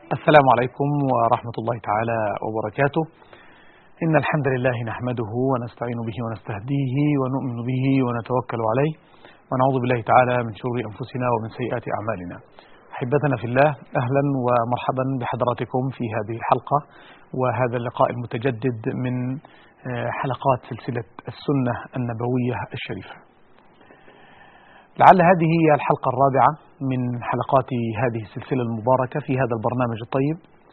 السلام عليكم ورحمة الله تعالى وبركاته إن الحمد لله نحمده ونستعين به ونستهديه ونؤمن به ونتوكل عليه ونعوذ بالله تعالى من شرور أنفسنا ومن سيئات أعمالنا أحبتنا في الله أهلا ومرحبا بحضراتكم في هذه الحلقة وهذا اللقاء المتجدد من حلقات سلسلة السنة النبوية الشريفة لعل هذه هي الحلقة الرابعة من حلقات هذه السلسلة المباركة في هذا البرنامج الطيب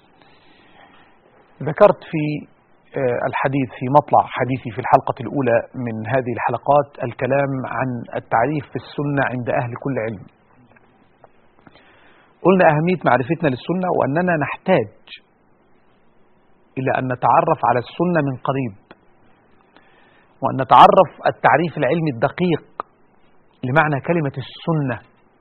ذكرت في الحديث في مطلع حديثي في الحلقة الأولى من هذه الحلقات الكلام عن التعريف في السنة عند أهل كل علم قلنا أهمية معرفتنا للسنة وأننا نحتاج إلى أن نتعرف على السنة من قريب وأن نتعرف التعريف العلمي الدقيق لمعنى كلمة السنة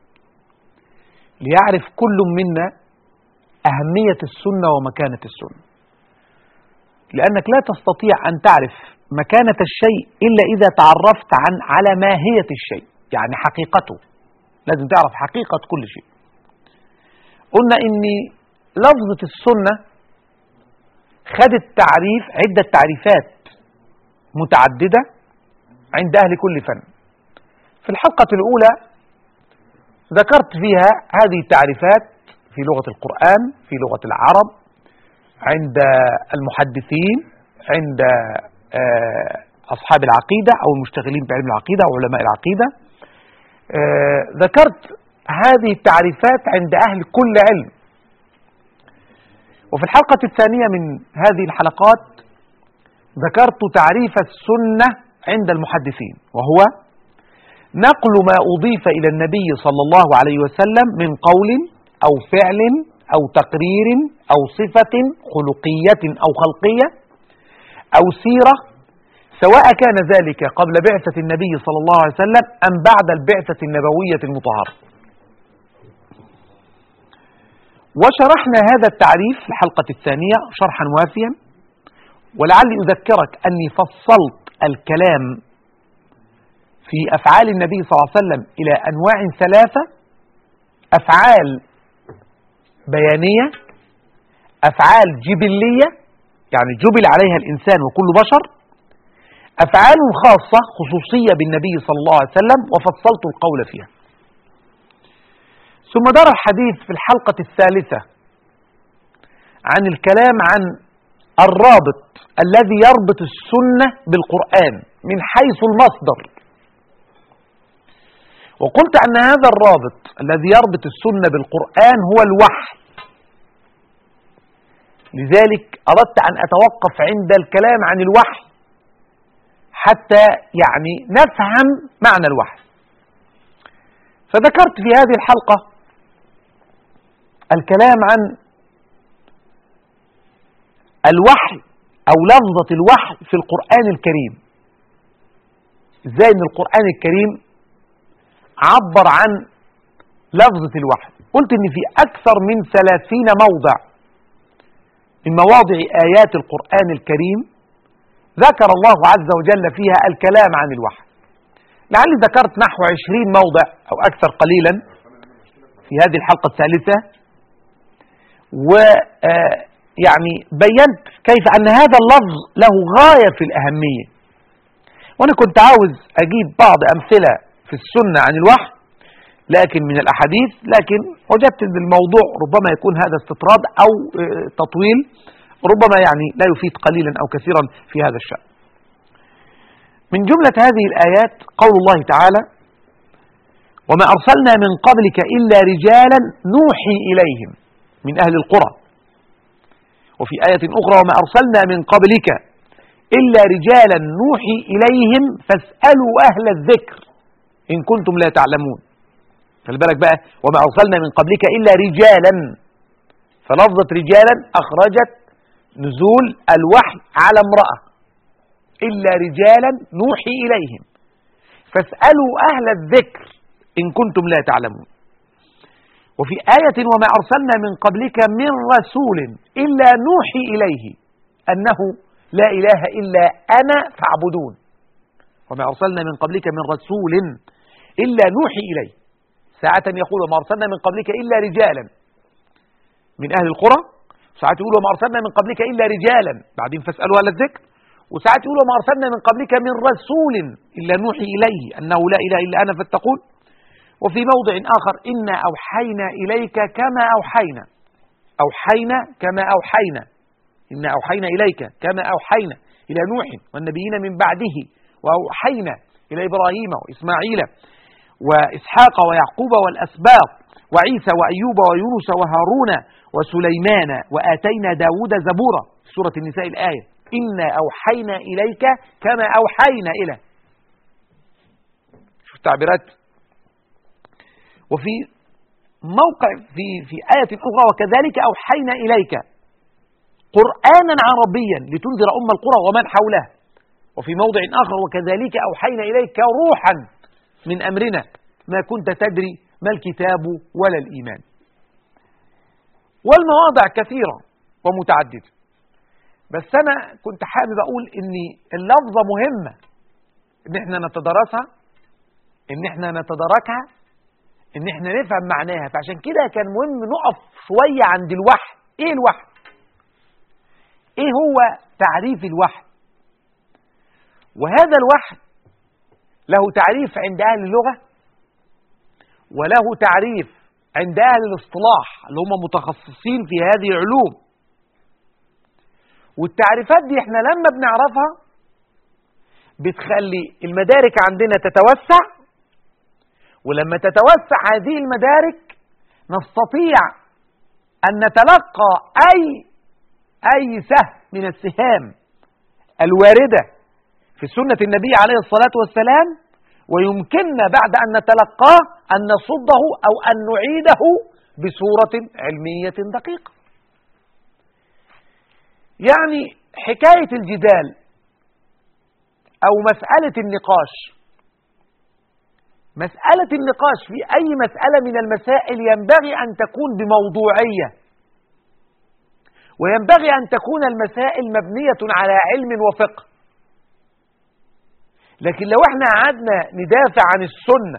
ليعرف كل منا أهمية السنة ومكانة السنة لأنك لا تستطيع أن تعرف مكانة الشيء إلا إذا تعرفت عن على ماهية الشيء يعني حقيقته لازم تعرف حقيقة كل شيء قلنا إن لفظة السنة خدت تعريف عدة تعريفات متعددة عند أهل كل فن في الحلقة الأولى ذكرت فيها هذه التعريفات في لغة القرآن في لغة العرب عند المحدثين عند أصحاب العقيدة أو المشتغلين بعلم العقيدة أو علماء العقيدة ذكرت هذه التعريفات عند أهل كل علم وفي الحلقة الثانية من هذه الحلقات ذكرت تعريف السنة عند المحدثين وهو نقل ما أضيف إلى النبي صلى الله عليه وسلم من قول أو فعل أو تقرير أو صفة خلقية أو خلقية أو سيرة سواء كان ذلك قبل بعثة النبي صلى الله عليه وسلم أم بعد البعثة النبوية المطهرة وشرحنا هذا التعريف في الحلقة الثانية شرحا وافيا ولعلي أذكرك أني فصلت الكلام في أفعال النبي صلى الله عليه وسلم إلى أنواع ثلاثة أفعال بيانية أفعال جبلية يعني جبل عليها الإنسان وكل بشر أفعال خاصة خصوصية بالنبي صلى الله عليه وسلم وفصلت القول فيها ثم دار الحديث في الحلقة الثالثة عن الكلام عن الرابط الذي يربط السنة بالقرآن من حيث المصدر وقلت أن هذا الرابط الذي يربط السنة بالقرآن هو الوحي لذلك أردت أن أتوقف عند الكلام عن الوحي حتى يعني نفهم معنى الوحي فذكرت في هذه الحلقة الكلام عن الوحي أو لفظة الوحي في القرآن الكريم ازاي ان القرآن الكريم عبر عن لفظة الوحي قلت ان في أكثر من ثلاثين موضع من مواضع آيات القرآن الكريم ذكر الله عز وجل فيها الكلام عن الوحي لعلي ذكرت نحو عشرين موضع أو أكثر قليلا في هذه الحلقة الثالثة ويعني بينت كيف أن هذا اللفظ له غاية في الأهمية وأنا كنت عاوز أجيب بعض أمثلة في السنة عن الوحي لكن من الأحاديث لكن وجدت أن الموضوع ربما يكون هذا استطراد أو تطويل ربما يعني لا يفيد قليلا أو كثيرا في هذا الشأن من جملة هذه الآيات قول الله تعالى وما أرسلنا من قبلك إلا رجالا نوحي إليهم من أهل القرى وفي آية أخرى وما أرسلنا من قبلك إلا رجالا نوحي إليهم فاسألوا أهل الذكر إن كنتم لا تعلمون خلي بالك بقى وما أرسلنا من قبلك إلا رجالا فلفظة رجالا أخرجت نزول الوحي على امرأة إلا رجالا نوحي إليهم فاسألوا أهل الذكر إن كنتم لا تعلمون وفي آية وما أرسلنا من قبلك من رسول إلا نوحي إليه أنه لا إله إلا أنا فاعبدون وما أرسلنا من قبلك من رسول إلا نوحي إليه ساعة يقول وما أرسلنا من قبلك إلا رجالا من أهل القرى ساعات يقولوا وما أرسلنا من قبلك إلا رجالا بعدين فاسألوا أهل الذكر وساعات يقولوا وما أرسلنا من قبلك من رسول إلا نوحي إليه أنه لا إله إلا أنا فاتقون وفي موضع آخر إنا أوحينا إليك كما أوحينا أوحينا كما أوحينا إنا أوحينا إليك كما أوحينا إلى نوح والنبيين من بعده وأوحينا إلى إبراهيم وإسماعيل وإسحاق ويعقوب والأسباط وعيسى وأيوب ويونس وهارون وسليمان وآتينا داود زبورا في سورة النساء الآية إنا أوحينا إليك كما أوحينا إلى شوف التعبيرات وفي موقع في في آية أخرى وكذلك أوحينا إليك قرآنا عربيا لتنذر أم القرى ومن حولها وفي موضع آخر وكذلك أوحينا إليك روحا من أمرنا ما كنت تدري ما الكتاب ولا الإيمان والمواضع كثيرة ومتعددة بس أنا كنت حابب أقول إن اللفظة مهمة إن إحنا نتدرسها إن إحنا نتداركها إن إحنا نفهم معناها فعشان كده كان مهم نقف شوية عند الوحي إيه الوحي؟ إيه هو تعريف الوحي؟ وهذا الوحي له تعريف عند أهل اللغة وله تعريف عند أهل الاصطلاح اللي هم متخصصين في هذه العلوم والتعريفات دي احنا لما بنعرفها بتخلي المدارك عندنا تتوسع ولما تتوسع هذه المدارك نستطيع أن نتلقى أي أي سهم من السهام الواردة في سنة النبي عليه الصلاة والسلام ويمكننا بعد أن نتلقاه أن نصده أو أن نعيده بصورة علمية دقيقة يعني حكاية الجدال أو مسألة النقاش مسألة النقاش في أي مسألة من المسائل ينبغي أن تكون بموضوعية وينبغي أن تكون المسائل مبنية على علم وفقه لكن لو احنا قعدنا ندافع عن السنة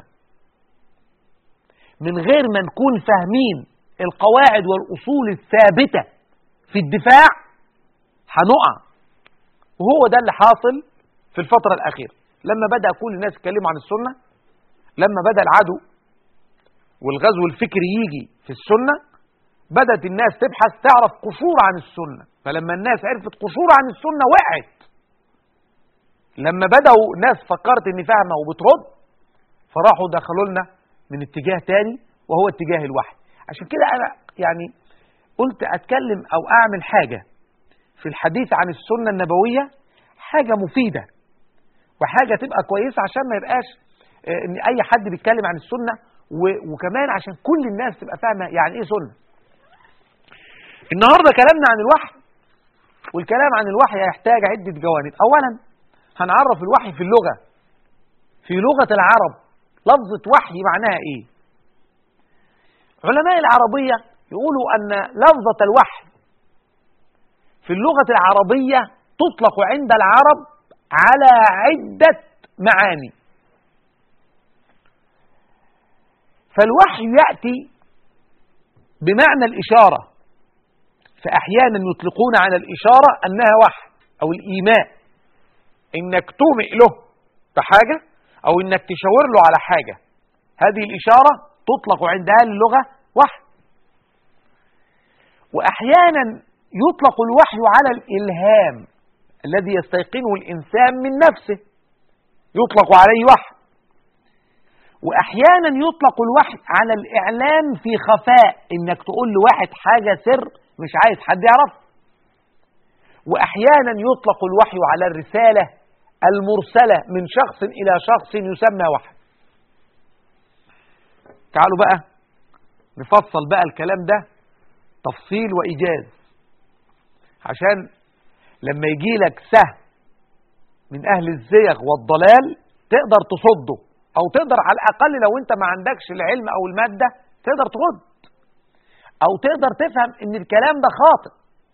من غير ما نكون فاهمين القواعد والأصول الثابتة في الدفاع هنقع وهو ده اللي حاصل في الفترة الأخيرة لما بدأ كل الناس يتكلموا عن السنة لما بدأ العدو والغزو الفكري يجي في السنة بدأت الناس تبحث تعرف قشور عن السنة فلما الناس عرفت قشور عن السنة وقعت لما بدأوا ناس فكرت اني فاهمة وبترد فراحوا دخلوا لنا من اتجاه تاني وهو اتجاه الوحي عشان كده انا يعني قلت اتكلم او اعمل حاجة في الحديث عن السنة النبوية حاجة مفيدة وحاجة تبقى كويسة عشان ما يبقاش ان اي حد بيتكلم عن السنة وكمان عشان كل الناس تبقى فاهمة يعني ايه سنة النهاردة كلامنا عن الوحي والكلام عن الوحي هيحتاج عدة جوانب اولا هنعرف الوحي في اللغة في لغة العرب لفظة وحي معناها ايه علماء العربية يقولوا ان لفظة الوحي في اللغة العربية تطلق عند العرب على عدة معاني فالوحي يأتي بمعنى الإشارة فأحيانا يطلقون على الإشارة أنها وحي أو الإيماء إنك تومئ له بحاجة أو إنك تشاور له على حاجة هذه الإشارة تطلق عند أهل اللغة وحي وأحيانا يطلق الوحي على الإلهام الذي يستيقنه الإنسان من نفسه يطلق عليه وحي وأحيانا يطلق الوحي على الإعلام في خفاء إنك تقول لواحد حاجة سر مش عايز حد يعرفها وأحيانا يطلق الوحي على الرسالة المرسلة من شخص إلى شخص يسمى وحي تعالوا بقى نفصل بقى الكلام ده تفصيل وإيجاز عشان لما يجي لك سهم من أهل الزيغ والضلال تقدر تصده أو تقدر على الأقل لو أنت ما عندكش العلم أو المادة تقدر ترد أو تقدر تفهم إن الكلام ده خاطئ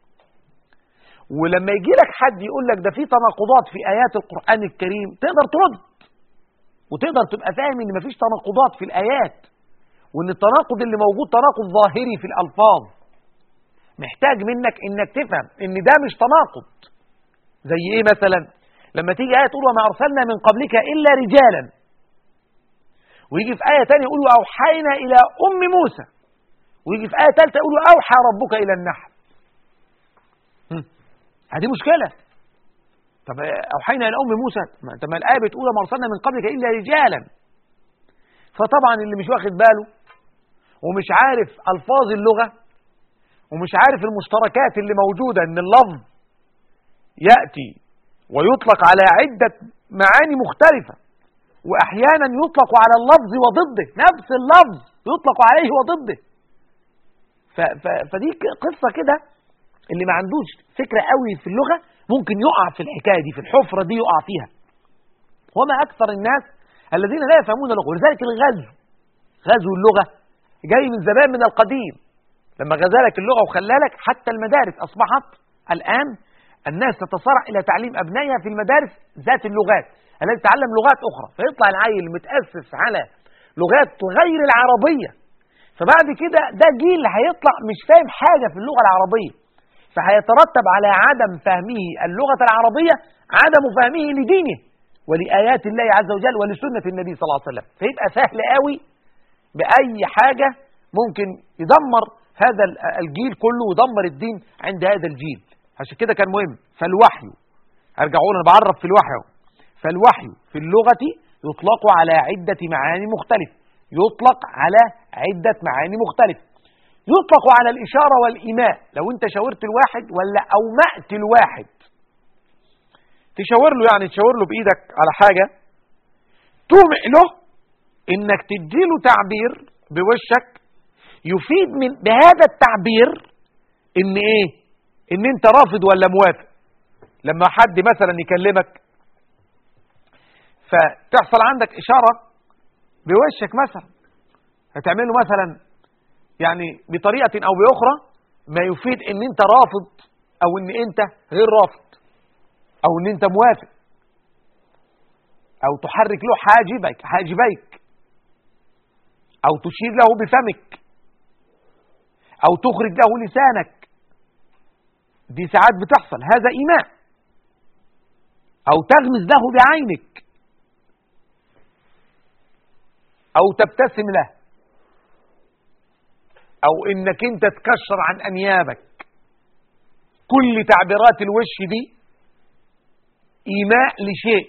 ولما يجي لك حد يقول لك ده في تناقضات في آيات القرآن الكريم تقدر ترد وتقدر تبقى فاهم إن مفيش تناقضات في الآيات وإن التناقض اللي موجود تناقض ظاهري في الألفاظ محتاج منك انك تفهم ان ده مش تناقض زي ايه مثلا لما تيجي آية تقول وما أرسلنا من قبلك إلا رجالا ويجي في آية تانية يقول أوحينا إلى أم موسى ويجي في آية ثالثة يقول أوحى ربك إلى النحل هذه مشكلة طب أوحينا إلى أم موسى ما أنت ما الآية بتقول وما أرسلنا من قبلك إلا رجالا فطبعا اللي مش واخد باله ومش عارف ألفاظ اللغة ومش عارف المشتركات اللي موجودة إن اللفظ يأتي ويطلق على عدة معاني مختلفة وأحيانا يطلق على اللفظ وضده نفس اللفظ يطلق عليه وضده ف ف فدي قصة كده اللي ما عندوش فكرة قوي في اللغة ممكن يقع في الحكاية دي في الحفرة دي يقع فيها وما أكثر الناس الذين لا يفهمون اللغة ولذلك الغزو غزو اللغة جاي من زمان من القديم لما غزالك اللغة وخلالك حتى المدارس أصبحت الآن الناس تتصارع إلى تعليم أبنائها في المدارس ذات اللغات التي تتعلم لغات أخرى فيطلع العيل متأسس على لغات غير العربية فبعد كده ده جيل هيطلع مش فاهم حاجة في اللغة العربية فهيترتب على عدم فهمه اللغة العربية عدم فهمه لدينه ولآيات الله عز وجل ولسنة النبي صلى الله عليه وسلم فيبقى سهل قوي بأي حاجة ممكن يدمر هذا الجيل كله ويدمر الدين عند هذا الجيل عشان كده كان مهم فالوحي ارجعوا انا بعرف في الوحي فالوحي في اللغة يطلق على عدة معاني مختلفة يطلق على عدة معاني مختلفة يطلق على الإشارة والإيماء لو أنت شاورت الواحد ولا أومأت الواحد تشاور له يعني تشاور له بإيدك على حاجة تومئ له إنك تديله تعبير بوشك يفيد من بهذا التعبير إن إيه إن أنت رافض ولا موافق لما حد مثلا يكلمك فتحصل عندك إشارة بوشك مثلا هتعمل له مثلا يعني بطريقة أو بأخرى ما يفيد إن أنت رافض أو إن أنت غير رافض أو إن أنت موافق أو تحرك له حاجبك حاجبيك أو تشير له بفمك أو تخرج له لسانك دي ساعات بتحصل هذا إيماء أو تغمز له بعينك أو تبتسم له أو إنك أنت تكشر عن أنيابك كل تعبيرات الوش دي إيماء لشيء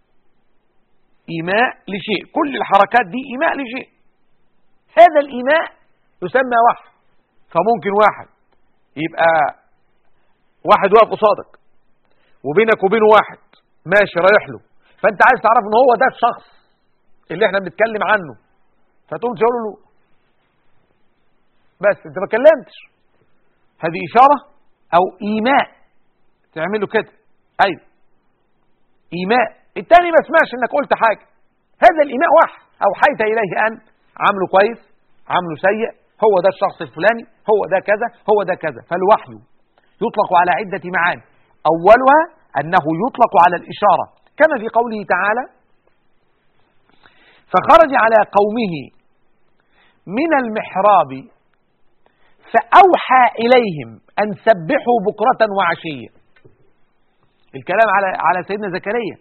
إيماء لشيء كل الحركات دي إيماء لشيء هذا الإيماء يسمى وحي فممكن واحد يبقى واحد واقف قصادك وبينك وبينه واحد ماشي رايح له فانت عايز تعرف ان هو ده الشخص اللي احنا بنتكلم عنه فتقوم تقول له بس انت ما كلمتش هذه اشاره او ايماء تعمله كده ايوه ايماء التاني ما سمعش انك قلت حاجه هذا الايماء واحد اوحيت اليه ان عامله كويس عامله سيء هو ده الشخص الفلاني هو ده كذا هو ده كذا فالوحي يطلق على عدة معاني أولها أنه يطلق على الإشارة كما في قوله تعالى فخرج على قومه من المحراب فأوحى إليهم أن سبحوا بكرة وعشية الكلام على على سيدنا زكريا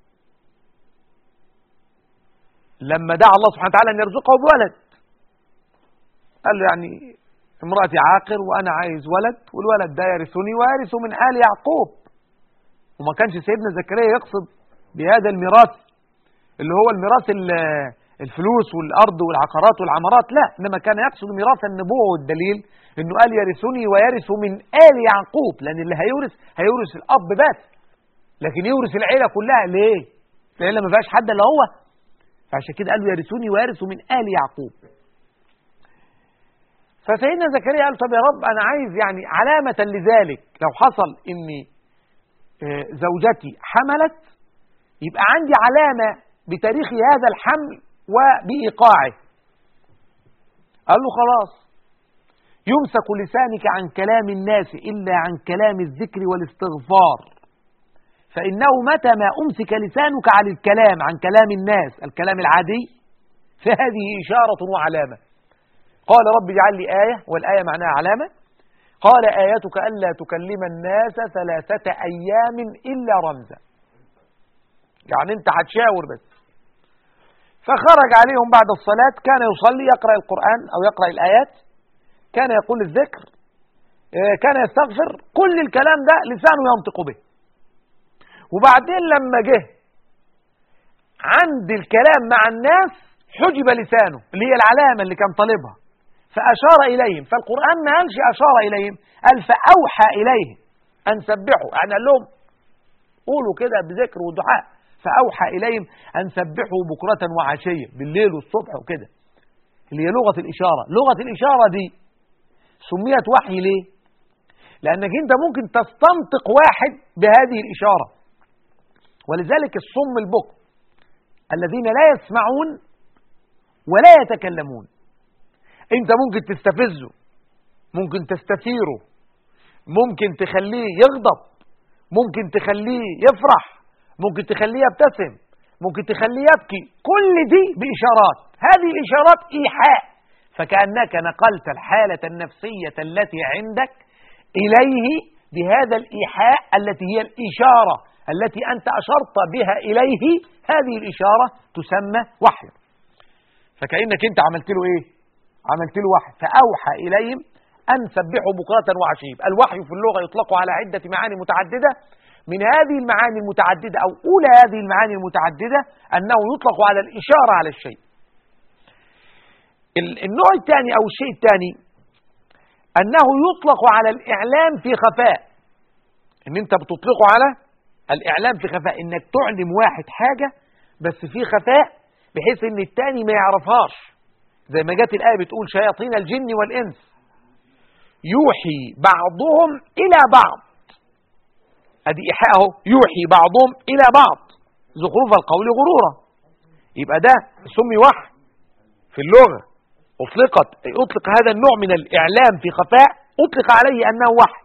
لما دعا الله سبحانه وتعالى أن يرزقه بولد قال له يعني امرأتي عاقر وأنا عايز ولد والولد ده يرثني ويرث من آل يعقوب وما كانش سيدنا زكريا يقصد بهذا الميراث اللي هو الميراث الفلوس والأرض والعقارات والعمارات لا إنما كان يقصد ميراث النبوة والدليل إنه قال يرثني ويرث من آل يعقوب لأن اللي هيورث هيورث الأب بس لكن يورث العيلة كلها ليه؟ العيلة ما فيهاش حد إلا هو فعشان كده قال له يرثني ويرث من آل يعقوب فسيدنا زكريا قال طب يا رب أنا عايز يعني علامة لذلك لو حصل إن زوجتي حملت يبقى عندي علامة بتاريخ هذا الحمل وبإيقاعه قال له خلاص يمسك لسانك عن كلام الناس إلا عن كلام الذكر والاستغفار فإنه متى ما أمسك لسانك عن الكلام عن كلام الناس الكلام العادي فهذه إشارة وعلامة قال رب اجعل لي آية والآية معناها علامة قال آياتك ألا تكلم الناس ثلاثة أيام إلا رمزا يعني أنت هتشاور بس فخرج عليهم بعد الصلاة كان يصلي يقرأ القرآن أو يقرأ الآيات كان يقول الذكر آه، كان يستغفر كل الكلام ده لسانه ينطق به وبعدين لما جه عند الكلام مع الناس حجب لسانه اللي هي العلامة اللي كان طالبها فأشار إليهم فالقرآن ما قالش أشار إليهم قال فأوحى إليهم أن سبحوا يعني قال لهم قولوا كده بذكر ودعاء فأوحى إليهم أن سبحوا بكرة وعشية بالليل والصبح وكده اللي هي لغة الإشارة لغة الإشارة دي سميت وحي ليه لأنك أنت ممكن تستنطق واحد بهذه الإشارة ولذلك الصم البكم الذين لا يسمعون ولا يتكلمون انت ممكن تستفزه ممكن تستثيره ممكن تخليه يغضب ممكن تخليه يفرح ممكن تخليه يبتسم ممكن تخليه يبكي كل دي بإشارات هذه الإشارات إيحاء فكأنك نقلت الحالة النفسية التي عندك إليه بهذا الإيحاء التي هي الإشارة التي أنت أشرت بها إليه هذه الإشارة تسمى وحي فكأنك أنت عملت له إيه عملت له وحي فأوحى إليهم أن سبحوا بكرة وعشيب الوحي في اللغة يطلق على عدة معاني متعددة من هذه المعاني المتعددة أو أولى هذه المعاني المتعددة أنه يطلق على الإشارة على الشيء النوع الثاني أو الشيء الثاني أنه يطلق على الإعلام في خفاء إن أنت بتطلقه على الإعلام في خفاء إنك تعلم واحد حاجة بس في خفاء بحيث إن التاني ما يعرفهاش زي ما جت الآية بتقول شياطين الجن والإنس يوحي بعضهم إلى بعض أدي إيحاء أهو يوحي بعضهم إلى بعض زخرف القول غرورا يبقى ده سمي وحي في اللغة أطلقت أطلق هذا النوع من الإعلام في خفاء أطلق عليه أنه وحي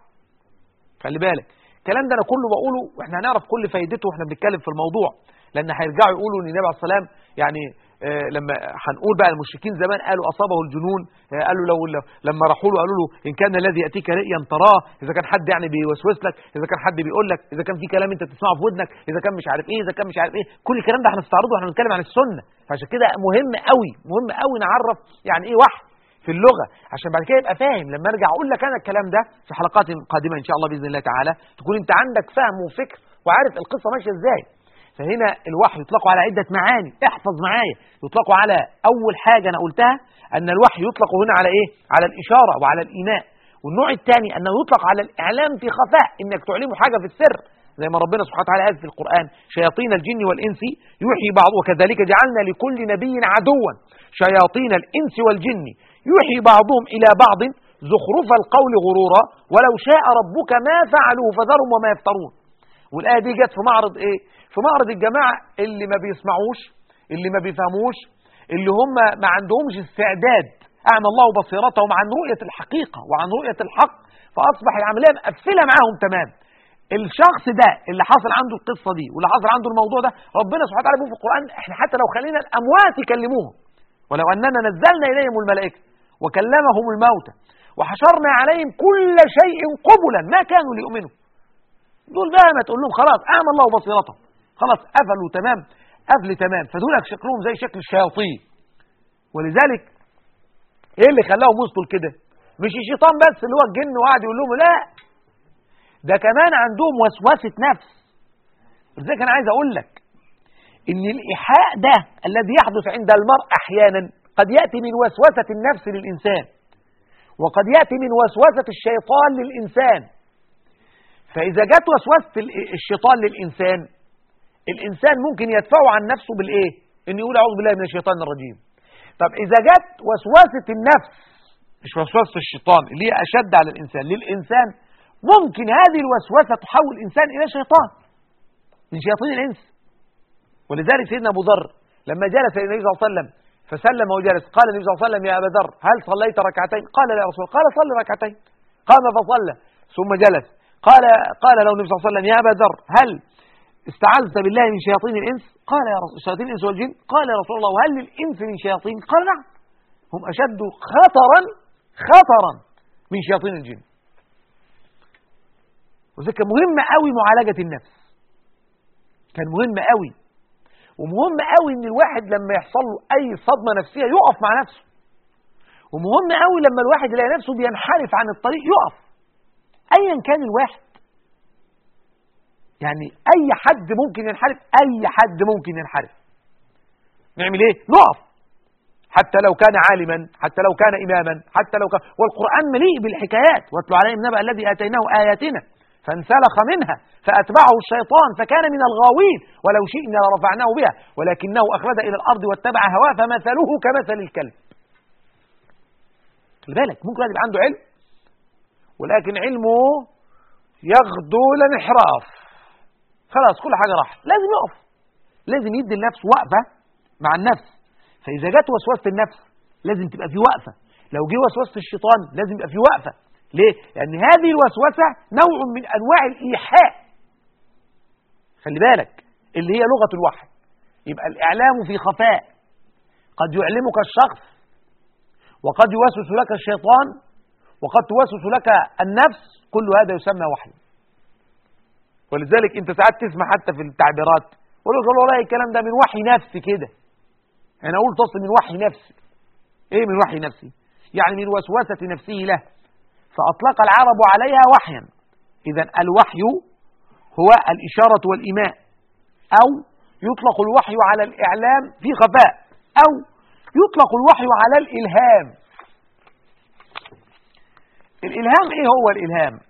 خلي بالك الكلام ده أنا كله بقوله وإحنا هنعرف كل فايدته وإحنا بنتكلم في الموضوع لأن هيرجعوا يقولوا إن النبي عليه الصلاة والسلام يعني آه، لما هنقول بقى المشركين زمان قالوا أصابه الجنون آه، قالوا لو لما راحوا له قالوا له إن كان الذي يأتيك رئيا تراه إذا كان حد يعني بيوسوس لك إذا كان حد بيقول لك إذا كان في كلام أنت تسمعه في ودنك إذا كان مش عارف إيه إذا كان مش عارف إيه كل الكلام ده هنستعرضه واحنا بنتكلم عن السنة فعشان كده مهم قوي مهم قوي نعرف يعني إيه وحي في اللغة عشان بعد كده يبقى فاهم لما ارجع اقول لك انا الكلام ده في حلقات قادمة ان شاء الله باذن الله تعالى تكون انت عندك فهم وفكر وعارف القصة ماشية ازاي فهنا الوحي يطلق على عدة معاني احفظ معايا يطلق على أول حاجة أنا قلتها أن الوحي يطلق هنا على إيه على الإشارة وعلى الإيماء والنوع الثاني أنه يطلق على الإعلام في خفاء إنك تعلمه حاجة في السر زي ما ربنا سبحانه وتعالى قال في القرآن شياطين الجن والإنس يوحي بعض وكذلك جعلنا لكل نبي عدوا شياطين الإنس والجن يوحي بعضهم إلى بعض زخرف القول غرورا ولو شاء ربك ما فعلوه فذرهم وما يفترون والآية دي جت في معرض إيه في معرض الجماعة اللي ما بيسمعوش اللي ما بيفهموش اللي هم ما عندهمش استعداد أعمى الله بصيرتهم عن رؤية الحقيقة وعن رؤية الحق فأصبح العملية مقفلة معاهم تمام الشخص ده اللي حصل عنده القصة دي واللي حصل عنده الموضوع ده ربنا سبحانه وتعالى بيقول في القرآن احنا حتى لو خلينا الأموات يكلموهم ولو أننا نزلنا إليهم الملائكة وكلمهم الموتى وحشرنا عليهم كل شيء قبلا ما كانوا ليؤمنوا دول بقى ما تقول لهم خلاص أعمى الله بصيرتهم خلاص قفلوا تمام قفل تمام فدول شكلهم زي شكل الشياطين ولذلك ايه اللي خلاهم وصلوا لكده مش الشيطان بس اللي هو الجن وقاعد يقول لهم لا ده كمان عندهم وسوسه نفس لذلك انا عايز اقول لك ان الايحاء ده الذي يحدث عند المرء احيانا قد ياتي من وسوسه النفس للانسان وقد ياتي من وسوسه الشيطان للانسان فاذا جت وسوسه الشيطان للانسان الإنسان ممكن يدفعه عن نفسه بالإيه؟ إنه يقول أعوذ بالله من الشيطان الرجيم طب إذا جت وسوسة النفس مش وسوسة الشيطان اللي هي أشد على الإنسان للإنسان ممكن هذه الوسوسة تحول الإنسان إلى شيطان من شياطين الإنس ولذلك سيدنا أبو ذر لما جلس إلى النبي صلى الله عليه وسلم فسلم وجلس قال النبي صلى الله عليه وسلم يا أبا ذر هل صليت ركعتين قال لا يا رسول الله قال صل ركعتين قام فصلى ثم جلس قال قال له النبي صلى الله عليه وسلم يا أبا ذر هل استعذت بالله من شياطين الإنس قال يا رسول شياطين الإنس والجن قال يا رسول الله وهل للإنس من شياطين قال نعم هم أشد خطرا خطرا من شياطين الجن وذلك كان مهم قوي معالجة النفس كان مهم قوي ومهم قوي ان الواحد لما يحصل له اي صدمة نفسية يقف مع نفسه ومهم قوي لما الواحد يلاقي نفسه بينحرف عن الطريق يقف ايا كان الواحد يعني اي حد ممكن ينحرف اي حد ممكن ينحرف نعمل ايه نقف حتى لو كان عالما حتى لو كان إماما حتى لو كان والقرآن مليء بالحكايات واتلو عليهم نبأ الذي آتيناه آياتنا فانسلخ منها فأتبعه الشيطان فكان من الغاوين ولو شئنا لرفعناه بها ولكنه أخلد إلى الأرض واتبع هواه فمثله كمثل الكلب خلي بالك ممكن يبقى عنده علم ولكن علمه يغدو الانحراف خلاص كل حاجة راحت لازم يقف لازم يدي النفس وقفة مع النفس فإذا جت وسوسة النفس لازم تبقى في وقفة لو جه وسوسة الشيطان لازم يبقى في وقفة ليه؟ لأن هذه الوسوسة نوع من أنواع الإيحاء خلي بالك اللي هي لغة الوحي يبقى الإعلام في خفاء قد يعلمك الشخص وقد يوسوس لك الشيطان وقد توسوس لك النفس كل هذا يسمى وحي ولذلك انت ساعات تسمع حتى في التعبيرات ولو والله الكلام ده من وحي نفسي كده أنا أقول تصل من وحي نفسي إيه من وحي نفسي يعني من وسوسة نفسه له فأطلق العرب عليها وحيا إذا الوحي هو الإشارة والإيماء أو يطلق الوحي على الإعلام في خفاء أو يطلق الوحي على الإلهام الإلهام إيه هو الإلهام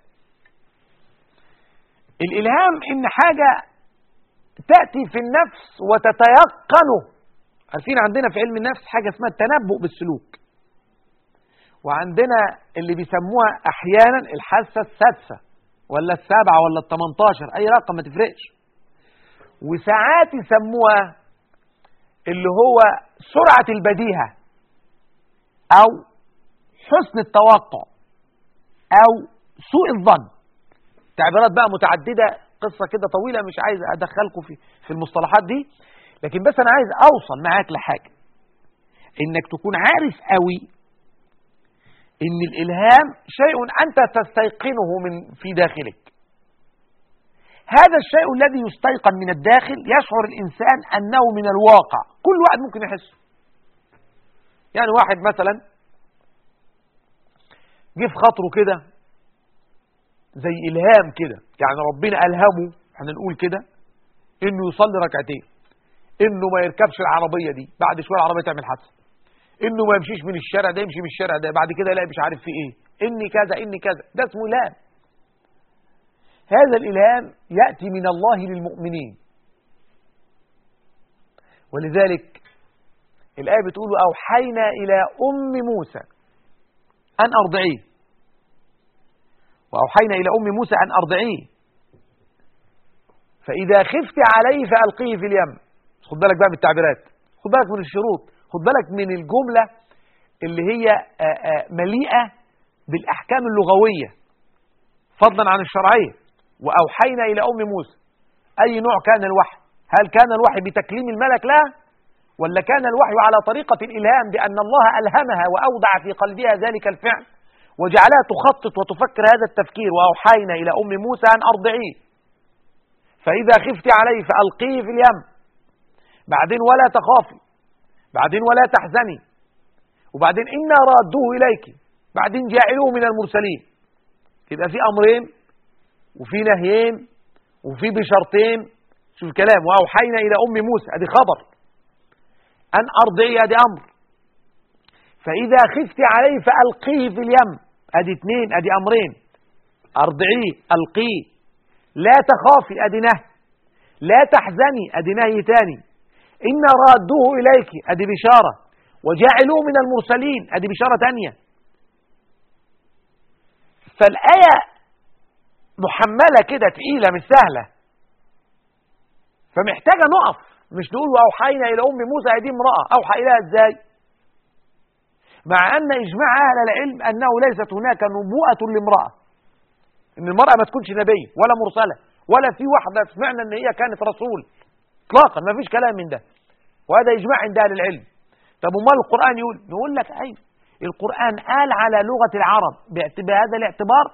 الإلهام إن حاجة تأتي في النفس وتتيقنه عارفين عندنا في علم النفس حاجة اسمها التنبؤ بالسلوك وعندنا اللي بيسموها أحيانا الحاسة السادسة ولا السابعة ولا التمنتاشر أي رقم ما تفرقش وساعات يسموها اللي هو سرعة البديهة أو حسن التوقع أو سوء الظن تعبيرات بقى متعددة قصة كده طويلة مش عايز أدخلكم في في المصطلحات دي لكن بس أنا عايز أوصل معاك لحاجة إنك تكون عارف قوي إن الإلهام شيء أنت تستيقنه من في داخلك هذا الشيء الذي يستيقن من الداخل يشعر الإنسان أنه من الواقع كل واحد ممكن يحسه يعني واحد مثلا جه في خاطره كده زي إلهام كده يعني ربنا ألهمه احنا نقول كده إنه يصلي ركعتين انه ما يركبش العربية دي بعد شوية العربية تعمل حادثة انه ما يمشيش من الشارع ده يمشي من الشارع ده بعد كده يلاقي مش عارف في ايه اني كذا اني كذا ده اسمه الهام هذا الالهام يأتي من الله للمؤمنين ولذلك الآية بتقول أوحينا إلى أم موسى أن أرضعيه وأوحينا إلى أم موسى أن أرضعيه فإذا خفت عليه فألقيه في اليم خد بالك بقى من التعبيرات خد بالك من الشروط خد بالك من الجملة اللي هي مليئة بالأحكام اللغوية فضلا عن الشرعية وأوحينا إلى أم موسى أي نوع كان الوحي هل كان الوحي بتكليم الملك لها ولا كان الوحي على طريقة الإلهام بأن الله ألهمها وأودع في قلبها ذلك الفعل وجعلها تخطط وتفكر هذا التفكير وأوحينا إلى أم موسى أن أرضعيه فإذا خفت عليه فألقيه في اليم بعدين ولا تخافي بعدين ولا تحزني وبعدين إنا رادوه إليك بعدين جاعلوه من المرسلين يبقى في أمرين وفي نهيين وفي بشرطين شوف الكلام وأوحينا إلى أم موسى أدي خبر أن أرضعي أدي أمر فإذا خفت عليه فألقيه في اليم أدي اثنين أدي أمرين أرضعيه ألقيه لا تخافي أدي نهي لا تحزني أدي نهي تاني إن رادوه إليك أدي بشارة وجعلوه من المرسلين أدي بشارة تانية فالآية محملة كده تقيلة مش سهلة فمحتاجة نقف مش نقول وأوحينا إلى أم موسى هذه امرأة أوحى إليها إزاي مع أن إجماع أهل العلم أنه ليست هناك نبوءة لامرأة إن المرأة ما تكونش نبي ولا مرسلة ولا في واحدة سمعنا إن هي كانت رسول اطلاقا ما فيش كلام من ده وهذا إجماع عند أهل العلم طب امال القرآن يقول نقول لك أيوه القرآن قال على لغة العرب بهذا الاعتبار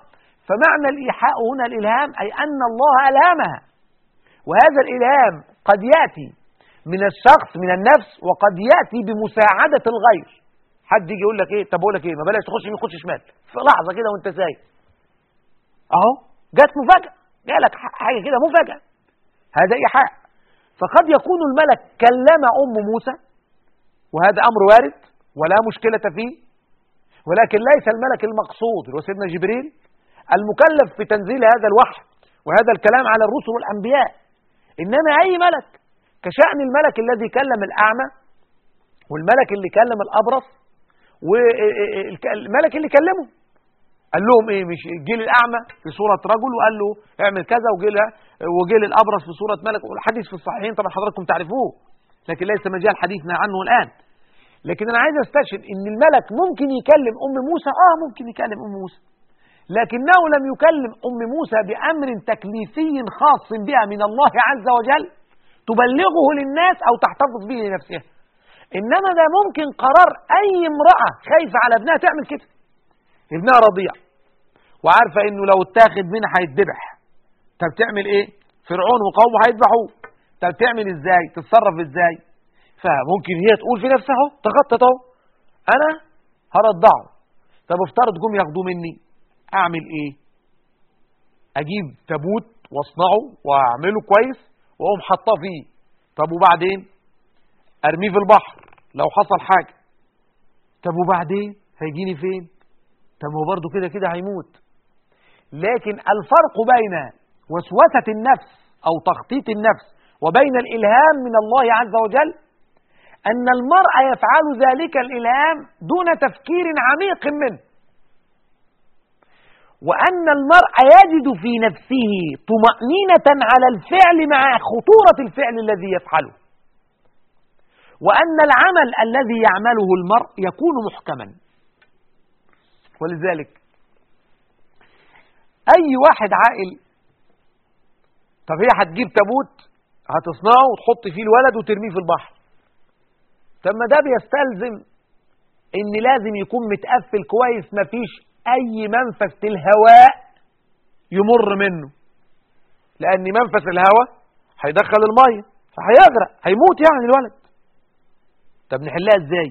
فمعنى الإيحاء هنا الإلهام أي أن الله ألهمها وهذا الإلهام قد يأتي من الشخص من النفس وقد يأتي بمساعدة الغير حد يجي يقول لك ايه طب اقول لك ايه ما بلاش تخش يمين خش شمال في لحظه كده وانت سايق اهو جت مفاجاه جالك حاجه كده مفاجاه هذا ايحاء فقد يكون الملك كلم ام موسى وهذا امر وارد ولا مشكله فيه ولكن ليس الملك المقصود هو سيدنا جبريل المكلف بتنزيل هذا الوحي وهذا الكلام على الرسل والانبياء انما اي ملك كشان الملك الذي كلم الاعمى والملك اللي كلم الابرص والملك اللي كلمه قال لهم ايه مش جه الاعمى في صوره رجل وقال له اعمل كذا وجه وجه الابرص في صوره ملك والحديث في الصحيحين طبعا حضراتكم تعرفوه لكن ليس مجال حديثنا عنه الان لكن انا عايز استشهد ان الملك ممكن يكلم ام موسى اه ممكن يكلم ام موسى لكنه لم يكلم ام موسى بامر تكليفي خاص بها من الله عز وجل تبلغه للناس او تحتفظ به لنفسها انما ده ممكن قرار اي امرأة خايفة على ابنها تعمل كده ابنها رضيع وعارفة انه لو اتاخد منها هيتذبح طب تعمل ايه فرعون وقومه هيذبحوه طب تعمل ازاي تتصرف ازاي فممكن هي تقول في نفسها اهو تغطت اهو انا هرضعه طب افترض جم ياخدوه مني اعمل ايه اجيب تابوت واصنعه واعمله كويس واقوم حاطاه فيه طب وبعدين ارميه في البحر لو حصل حاجة طب وبعدين هيجيني فين طب هو برضه كده كده هيموت لكن الفرق بين وسوسة النفس أو تخطيط النفس وبين الإلهام من الله عز وجل أن المرء يفعل ذلك الإلهام دون تفكير عميق منه وأن المرء يجد في نفسه طمأنينة على الفعل مع خطورة الفعل الذي يفعله وأن العمل الذي يعمله المرء يكون محكما ولذلك أي واحد عاقل طب هي هتجيب تابوت هتصنعه وتحط فيه الولد وترميه في البحر طب ما ده بيستلزم ان لازم يكون متقفل كويس مفيش اي منفذ الهواء يمر منه لان منفذ الهواء هيدخل الميه فهيغرق هيموت يعني الولد طب نحلها ازاي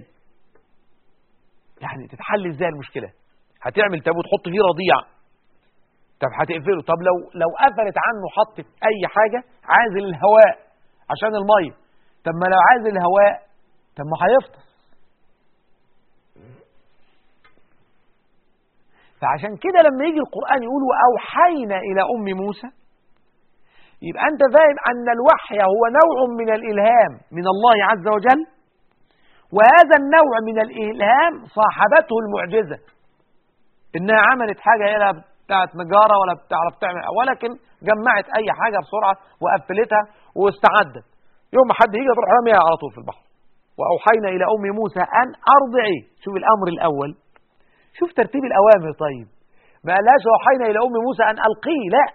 يعني تتحل ازاي المشكله هتعمل تابوت تحط فيه رضيع طب هتقفله طب لو لو قفلت عنه حطت اي حاجه عازل الهواء عشان الميه طب ما لو عازل الهواء طب ما هيفطس فعشان كده لما يجي القرآن يقول وأوحينا إلى أم موسى يبقى أنت فاهم أن الوحي هو نوع من الإلهام من الله عز وجل وهذا النوع من الإلهام صاحبته المعجزة إنها عملت حاجة هي لا بتاعت نجارة ولا بتعرف تعمل ولكن جمعت أي حاجة بسرعة وقفلتها واستعدت يوم ما حد يجي تروح رميها على طول في البحر وأوحينا إلى أم موسى أن أرضعي شوف الأمر الأول شوف ترتيب الأوامر طيب ما قالهاش أوحينا إلى أم موسى أن ألقيه لا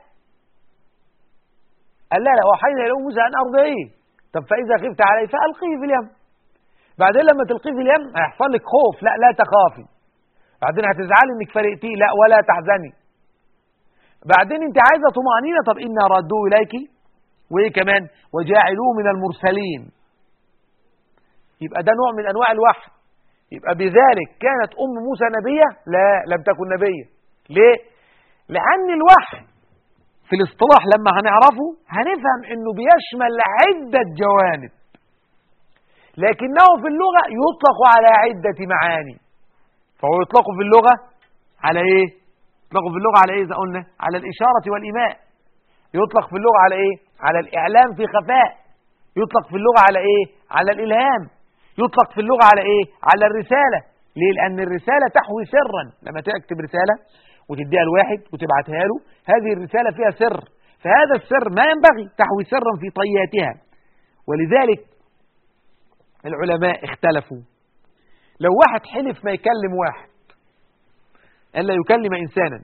قال لا لا أوحينا إلى أم موسى أن أرضعيه طب فإذا خفت عليه فألقيه في اليم بعدين لما تلقيه في اليم هيحصل لك خوف لا لا تخافي بعدين هتزعلي انك فرقتيه لا ولا تحزني بعدين انت عايزه طمانينه طب انا ردوه اليك وايه كمان وجاعلوه من المرسلين يبقى ده نوع من انواع الوحي يبقى بذلك كانت ام موسى نبيه لا لم تكن نبيه ليه لان الوحي في الاصطلاح لما هنعرفه هنفهم انه بيشمل عده جوانب لكنه في اللغة يطلق على عدة معاني فهو يطلق في اللغة على ايه يطلق في اللغة على ايه اذا قلنا على الإشارة والإيماء يطلق في اللغة على ايه على الإعلام في خفاء يطلق في اللغة على ايه على الإلهام يطلق في اللغة على ايه على الرسالة ليه لأن الرسالة تحوي سرا لما تكتب رسالة وتديها لواحد وتبعتها له هذه الرسالة فيها سر فهذا السر ما ينبغي تحوي سرا في طياتها ولذلك العلماء اختلفوا لو واحد حلف ما يكلم واحد ألا يكلم إنسانا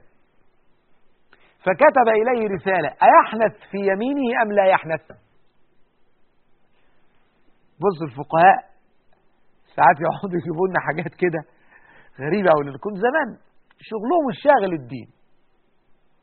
فكتب إليه رسالة أيحنث في يمينه أم لا يحنث بص الفقهاء ساعات يقعدوا يجيبوا لنا حاجات كده غريبة أو كنت زمان شغلهم الشاغل الدين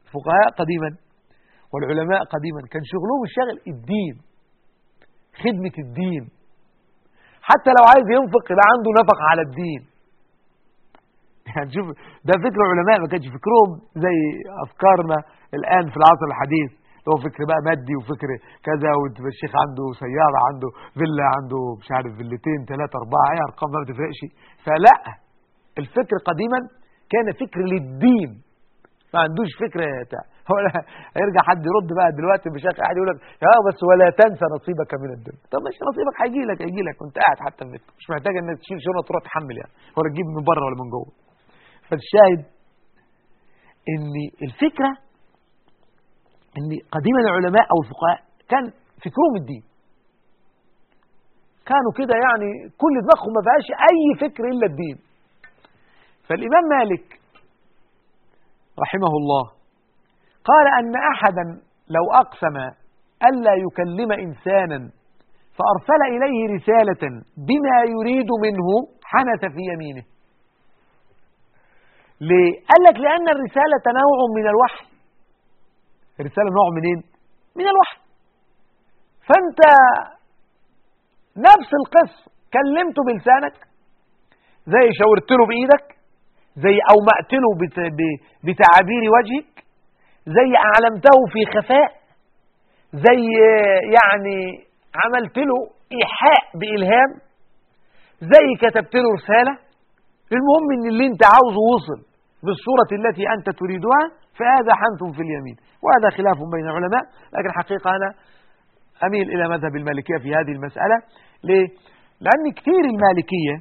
الفقهاء قديما والعلماء قديما كان شغلهم الشغل الدين خدمة الدين حتى لو عايز ينفق يبقى عنده نفقة على الدين يعني شوف ده فكر العلماء ما كانش فكرهم زي أفكارنا الآن في العصر الحديث هو فكر بقى مادي وفكر كذا وتبقى الشيخ عنده سيارة عنده فيلا عنده مش عارف فيلتين ثلاثة أربعة أي أرقام ما بتفرقش فلا الفكر قديما كان فكر للدين ما عندوش فكر بتاع هو هيرجع حد يرد بقى دلوقتي بشكل قاعد يقول لك يا بس ولا تنسى نصيبك من الدنيا طب مش نصيبك هيجي لك هيجي لك وانت قاعد حتى في مش محتاج انك تشيل شنطه تروح تحمل يعني ولا تجيب من بره ولا من جوه فالشاهد ان الفكره ان قديما العلماء او الفقهاء كان فكرهم الدين كانوا كده يعني كل دماغهم ما فيهاش اي فكر الا الدين فالامام مالك رحمه الله قال ان احدا لو اقسم الا يكلم انسانا فارسل اليه رساله بما يريد منه حنث في يمينه ليه قال لك لان الرساله نوع من الوحي الرسالة نوع منين من الوحي فانت نفس القصة كلمته بلسانك زي شاورت له بايدك زي اومأت له بتعابير وجهك زي اعلمته في خفاء زي يعني عملت له ايحاء بالهام زي كتبت له رسالة المهم ان اللي انت عاوزه وصل بالصورة التي انت تريدها فهذا حنث في اليمين وهذا خلاف بين العلماء لكن حقيقة أنا أميل إلى مذهب المالكية في هذه المسألة ليه؟ لأن كثير المالكية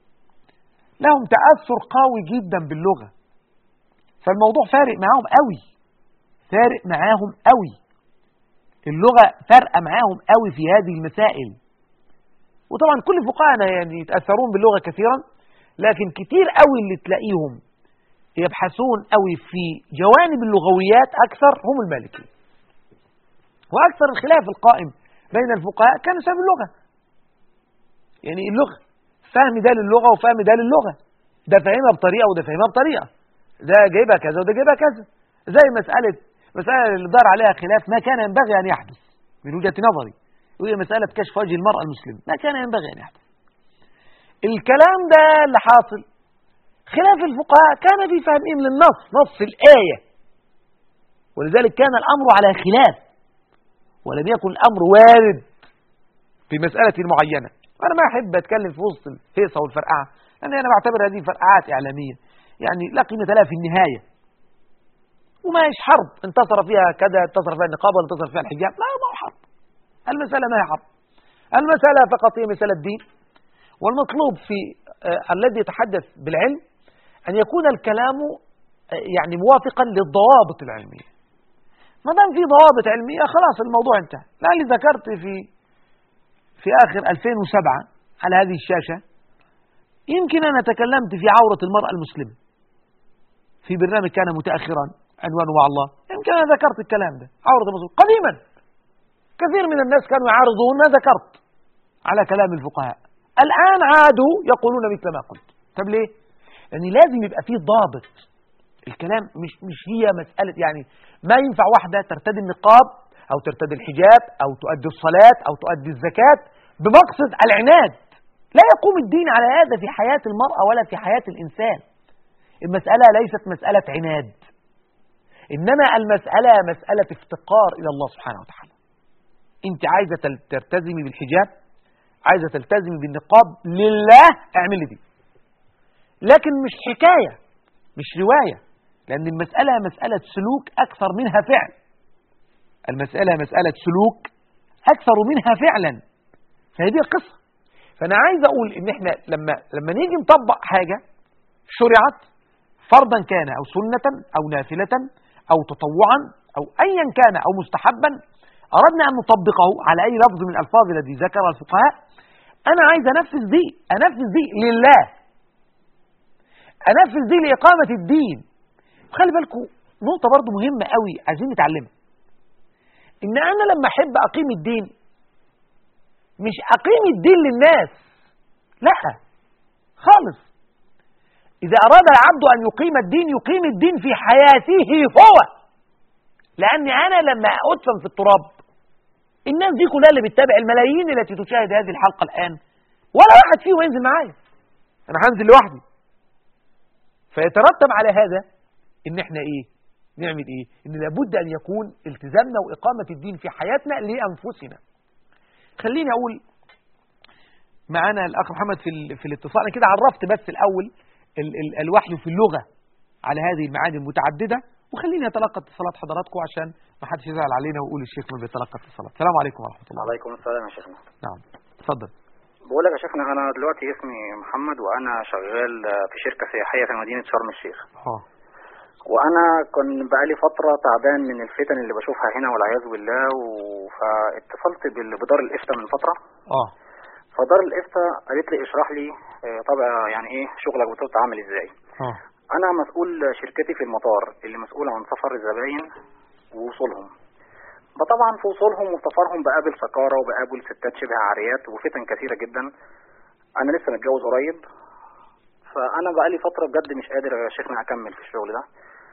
لهم تأثر قوي جدا باللغة فالموضوع فارق معاهم قوي فارق معاهم قوي اللغة فارقة معاهم قوي في هذه المسائل وطبعا كل فقهاءنا يعني يتأثرون باللغة كثيرا لكن كتير قوي اللي تلاقيهم يبحثون قوي في جوانب اللغويات أكثر هم المالكية وأكثر الخلاف القائم بين الفقهاء كان بسبب اللغة يعني اللغة فهم ده للغة وفهم ده للغة ده فاهمها بطريقة وده فاهمها بطريقة ده جايبها كذا وده جايبها كذا زي مسألة مسألة اللي دار عليها خلاف ما كان ينبغي أن يحدث من وجهة نظري وهي مسألة كشف وجه المرأة المسلمة ما كان ينبغي أن يحدث الكلام ده اللي حاصل خلاف الفقهاء كان في فهمهم للنص نص الآية ولذلك كان الأمر على خلاف ولم يكن الأمر وارد في مسألة معينة أنا ما أحب أتكلم في وسط الهيصة والفرقعة لأن أنا بعتبر هذه فرقعات إعلامية يعني لا قيمة لها في النهاية وما هيش حرب انتصر فيها كذا انتصر فيها النقابة انتصر فيها الحجاب لا ما هو حرب المسألة ما هي حرب المسألة فقط هي مسألة دين والمطلوب في آه الذي يتحدث بالعلم أن يكون الكلام يعني موافقا للضوابط العلمية ما دام في ضوابط علمية خلاص الموضوع انتهى لعلي ذكرت في في آخر 2007 على هذه الشاشة يمكن أنا تكلمت في عورة المرأة المسلمة في برنامج كان متأخرا عنوانه مع الله يمكن أنا ذكرت الكلام ده عورة المسلمة قديما كثير من الناس كانوا يعارضون ما ذكرت على كلام الفقهاء الآن عادوا يقولون مثل ما قلت طب ليه لأن يعني لازم يبقى فيه ضابط الكلام مش مش هي مسألة يعني ما ينفع واحدة ترتدي النقاب أو ترتدي الحجاب أو تؤدي الصلاة أو تؤدي الزكاة بمقصد العناد لا يقوم الدين على هذا في حياة المرأة ولا في حياة الإنسان المسألة ليست مسألة عناد إنما المسألة مسألة افتقار إلى الله سبحانه وتعالى أنت عايزة تلتزمي بالحجاب عايزة تلتزمي بالنقاب لله اعملي دي لكن مش حكاية مش رواية لأن المسألة مسألة سلوك أكثر منها فعل المسألة مسألة سلوك أكثر منها فعلا فهذه القصة فأنا عايز أقول إن إحنا لما لما نيجي نطبق حاجة شرعت فرضا كان أو سنة أو نافلة أو تطوعا أو أيا كان أو مستحبا أردنا أن نطبقه على أي لفظ من الألفاظ الذي ذكر الفقهاء أنا عايز أنفذ دي أنفذ دي لله انفذ دي لاقامه الدين خلي بالكم نقطه برضو مهمه قوي عايزين نتعلمها ان انا لما احب اقيم الدين مش اقيم الدين للناس لا خالص اذا اراد العبد ان يقيم الدين يقيم الدين في حياته هو لأني أنا لما أدفن في التراب الناس دي كلها اللي بتتابع الملايين التي تشاهد هذه الحلقة الآن ولا واحد فيهم ينزل معايا أنا هنزل لوحدي فيترتب على هذا إن إحنا إيه نعمل إيه إن لابد أن يكون التزامنا وإقامة الدين في حياتنا لأنفسنا خليني أقول معانا الأخ محمد في, في الاتصال أنا كده عرفت بس الأول ال ال الوحي في اللغة على هذه المعاني المتعددة وخليني أتلقى اتصالات حضراتكم عشان ما حدش يزعل علينا ويقول الشيخ ما بيتلقى اتصالات السلام عليكم ورحمة الله وعليكم السلام يا شيخنا نعم اتفضل بقول لك يا شيخنا أنا دلوقتي اسمي محمد وأنا شغال في شركة سياحية في مدينة شرم الشيخ اه وانا كان بقالي فتره تعبان من الفتن اللي بشوفها هنا والعياذ بالله فاتصلت بدار الافتاء من فتره اه فدار الافتاء قالت لي اشرح لي آه، طبعا يعني ايه شغلك بتتعامل ازاي اه انا مسؤول شركتي في المطار اللي مسؤول عن سفر الزباين ووصولهم فطبعا في وصولهم وسفرهم بقابل سكارة وبقابل ستات شبه عاريات وفتن كثيرة جدا انا لسه متجوز قريب فانا بقالي فترة بجد مش قادر يا شيخنا اكمل في الشغل ده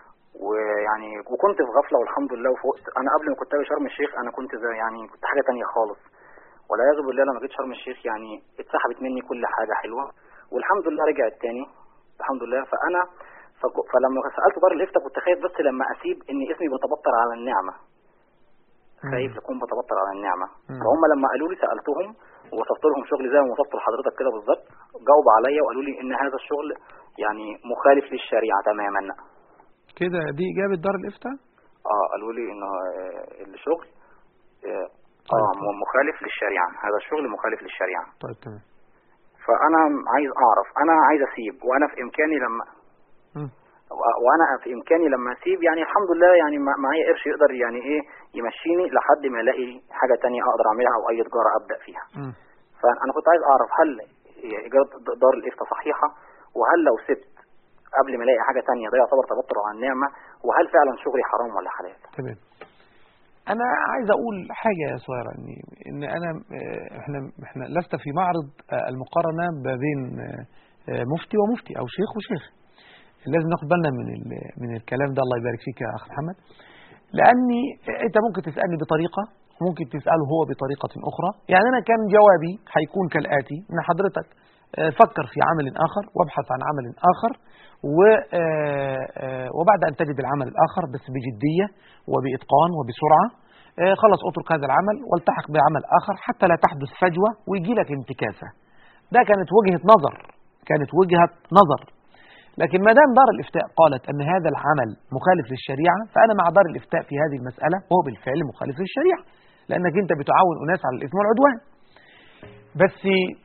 ويعني وكنت في غفلة والحمد لله وفقت انا قبل ما كنت في شرم الشيخ انا كنت زي يعني كنت حاجة تانية خالص والعياذ بالله لما جيت شرم الشيخ يعني اتسحبت مني كل حاجة حلوة والحمد لله رجعت تاني الحمد لله فانا فك- فلما سالت دار الافتاء كنت خايف بس لما اسيب ان اسمي بيتبطر على النعمه خايف يكون بتبطر على النعمه مم. فهم لما قالوا لي سالتهم ووصفت لهم شغلي زي ما وصفت لحضرتك كده بالظبط جاوبوا عليا وقالوا لي ان هذا الشغل يعني مخالف للشريعه تماما كده دي إجابة دار الإفتاء اه قالوا لي ان آه، الشغل اه طيب. آه، م- مخالف للشريعه هذا الشغل مخالف للشريعه طيب تمام فانا عايز اعرف انا عايز اسيب وانا في امكاني لما مم. و- وانا في امكاني لما اسيب يعني الحمد لله يعني مع- معايا قرش يقدر يعني ايه يمشيني لحد ما الاقي حاجه تانية اقدر اعملها او اي تجاره ابدا فيها مم. فانا كنت عايز اعرف هل ايجاد دار الافتاء صحيحه وهل لو سبت قبل ما الاقي حاجه تانية ده يعتبر تبطر عن النعمه وهل فعلا شغلي حرام ولا حلال تمام انا عايز اقول حاجه يا صغيره ان ان انا آه، احنا احنا لست في معرض آه، المقارنه ما بين آه، آه، مفتي ومفتي او شيخ وشيخ لازم ناخد بالنا من ال- من الكلام ده الله يبارك فيك يا اخ محمد لاني انت ممكن تسالني بطريقه وممكن تساله هو بطريقه اخرى يعني انا كان جوابي هيكون كالاتي ان حضرتك آه، فكر في عمل اخر وابحث عن عمل اخر و آه، آه، وبعد ان تجد العمل الاخر بس بجديه وباتقان وبسرعه آه، خلص اترك هذا العمل والتحق بعمل اخر حتى لا تحدث فجوه ويجي لك انتكاسه ده كانت وجهه نظر كانت وجهه نظر لكن ما دام دار الافتاء قالت ان هذا العمل مخالف للشريعه فانا مع دار الافتاء في هذه المساله وهو بالفعل مخالف للشريعه لانك انت بتعاون اناس على الاثم والعدوان بس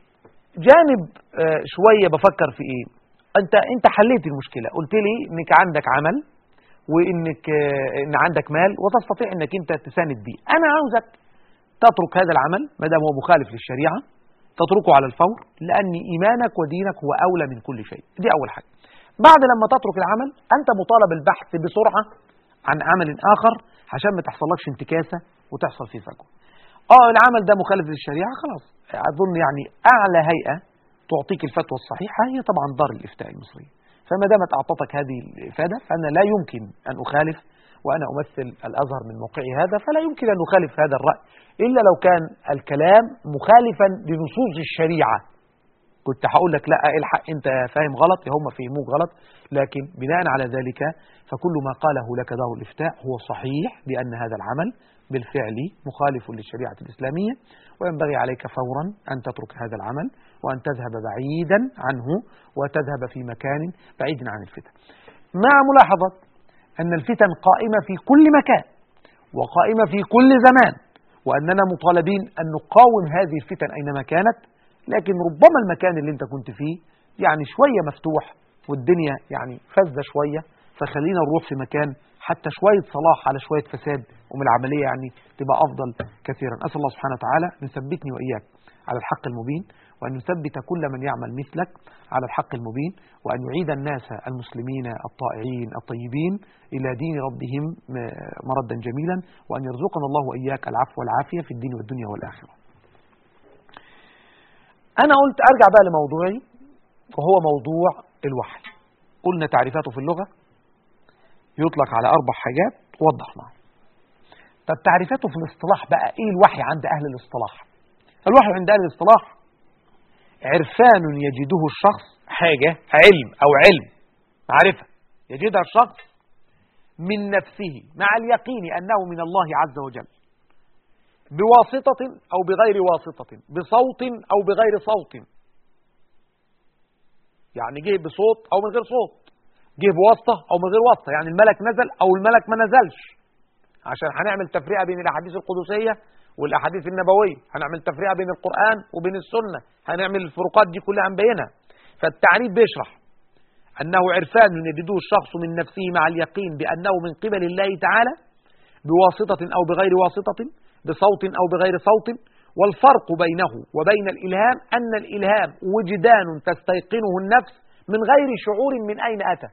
جانب آه، شويه بفكر في ايه انت انت حليت المشكله قلت لي انك عندك عمل وانك آه، ان عندك مال وتستطيع انك انت تساند بيه انا عاوزك تترك هذا العمل ما دام هو مخالف للشريعه تتركه على الفور لان ايمانك ودينك هو اولى من كل شيء دي اول حاجه بعد لما تترك العمل انت مطالب البحث بسرعه عن عمل اخر عشان ما تحصلكش انتكاسه وتحصل فيه فجوه اه العمل ده مخالف للشريعه خلاص اظن يعني اعلى هيئه تعطيك الفتوى الصحيحه هي طبعا دار الافتاء المصريه فما دامت اعطتك هذه الافاده فانا لا يمكن ان اخالف وانا امثل الازهر من موقعي هذا فلا يمكن ان اخالف هذا الراي الا لو كان الكلام مخالفا لنصوص الشريعه كنت هقول لك لا الحق انت فاهم غلط يا هم فهموك غلط لكن بناء على ذلك فكل ما قاله لك دار الافتاء هو صحيح بان هذا العمل بالفعل مخالف للشريعه الاسلاميه وينبغي عليك فورا ان تترك هذا العمل وان تذهب بعيدا عنه وتذهب في مكان بعيد عن الفتن. مع ملاحظه ان الفتن قائمه في كل مكان وقائمه في كل زمان واننا مطالبين ان نقاوم هذه الفتن اينما كانت لكن ربما المكان اللي انت كنت فيه يعني شوية مفتوح والدنيا يعني فزة شوية فخلينا نروح في مكان حتى شوية صلاح على شوية فساد ومن العملية يعني تبقى أفضل كثيرا أسأل الله سبحانه وتعالى أن يثبتني وإياك على الحق المبين وأن يثبت كل من يعمل مثلك على الحق المبين وأن يعيد الناس المسلمين الطائعين الطيبين إلى دين ربهم مردا جميلا وأن يرزقنا الله وإياك العفو والعافية في الدين والدنيا والآخرة أنا قلت أرجع بقى لموضوعي وهو موضوع الوحي قلنا تعريفاته في اللغة يطلق على أربع حاجات وضحنا طب تعريفاته في الاصطلاح بقى ايه الوحي عند اهل الاصطلاح الوحي عند اهل الاصطلاح عرفان يجده الشخص حاجة علم او علم معرفة يجدها الشخص من نفسه مع اليقين انه من الله عز وجل بواسطة او بغير واسطة بصوت او بغير صوت يعني جه بصوت او من غير صوت جه بواسطة او من غير واسطة يعني الملك نزل او الملك ما نزلش عشان هنعمل تفرقة بين الأحاديث القدسية والأحاديث النبوية هنعمل تفرقة بين القرآن وبين السنة هنعمل الفروقات دي كلها هنبينها فالتعريف بيشرح أنه عرفان يجده الشخص من نفسه مع اليقين بأنه من قبل الله تعالى بواسطة أو بغير واسطة بصوت أو بغير صوت والفرق بينه وبين الإلهام أن الإلهام وجدان تستيقنه النفس من غير شعور من أين أتى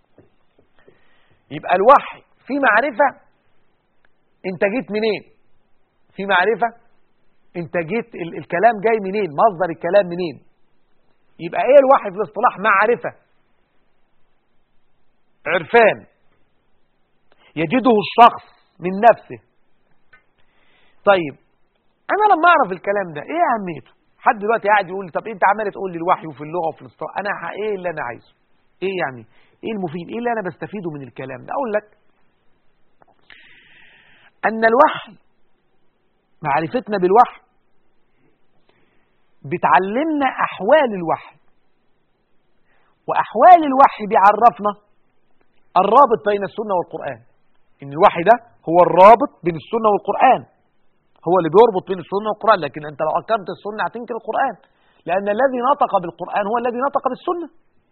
يبقى الوحي في معرفة انت جيت منين في معرفة انت جيت ال الكلام جاي منين مصدر الكلام منين يبقى ايه الوحي في الاصطلاح معرفة عرفان يجده الشخص من نفسه طيب انا لما اعرف الكلام ده ايه اهميته حد دلوقتي قاعد يقول لي طب انت عمال تقول لي الوحي وفي اللغه وفي الاصطلاح انا ايه اللي انا عايزه ايه يعني ايه المفيد ايه اللي انا بستفيده من الكلام ده اقول لك أن الوحي معرفتنا بالوحي بتعلمنا أحوال الوحي وأحوال الوحي بيعرفنا الرابط بين السنة والقرآن إن الوحي ده هو الرابط بين السنة والقرآن هو اللي بيربط بين السنة والقرآن لكن أنت لو أقمت السنة هتنكر القرآن لأن الذي نطق بالقرآن هو الذي نطق بالسنة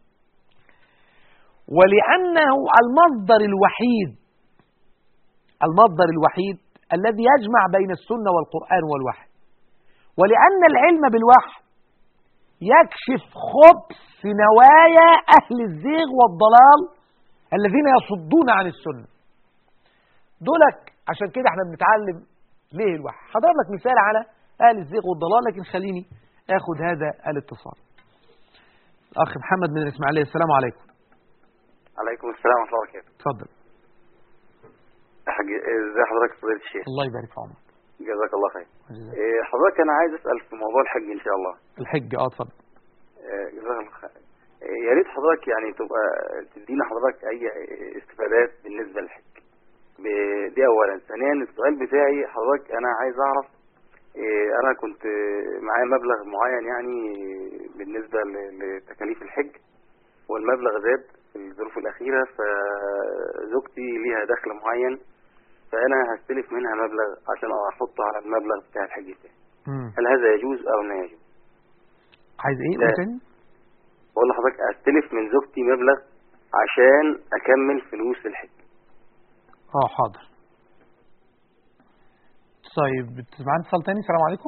ولأنه المصدر الوحيد المصدر الوحيد الذي يجمع بين السنة والقرآن والوحي ولأن العلم بالوحي يكشف خبث نوايا أهل الزيغ والضلال الذين يصدون عن السنة دولك عشان كده احنا بنتعلم ليه الوحي هضرب لك مثال على أهل الزيغ والضلال لكن خليني اخد هذا الاتصال الأخ محمد من الإسماعيلية السلام عليكم عليكم السلام ورحمة الله وبركاته اتفضل حاج ازي حضرتك فضيلة الشيخ الله يبارك في عمرك جزاك الله خير جزاك. إيه، حضرتك انا عايز اسال في موضوع الحج ان شاء الله الحج اه اتفضل إيه، جزاك الله خير إيه، يا ريت حضرتك يعني تبقى تدينا حضرتك اي استفادات بالنسبه للحج ب- دي اولا ثانيا السؤال بتاعي حضرتك انا عايز اعرف إيه، انا كنت معايا مبلغ معين يعني بالنسبه ل- لتكاليف الحج والمبلغ زاد في الظروف الاخيره فزوجتي ليها دخل معين فانا هستلف منها مبلغ عشان احطه على المبلغ بتاع الحج بتاعي مم. هل هذا يجوز او لا يجوز عايز ايه لا. قول تاني بقول لحضرتك استلف من زوجتي مبلغ عشان اكمل فلوس الحج اه حاضر طيب معانا اتصال تاني السلام عليكم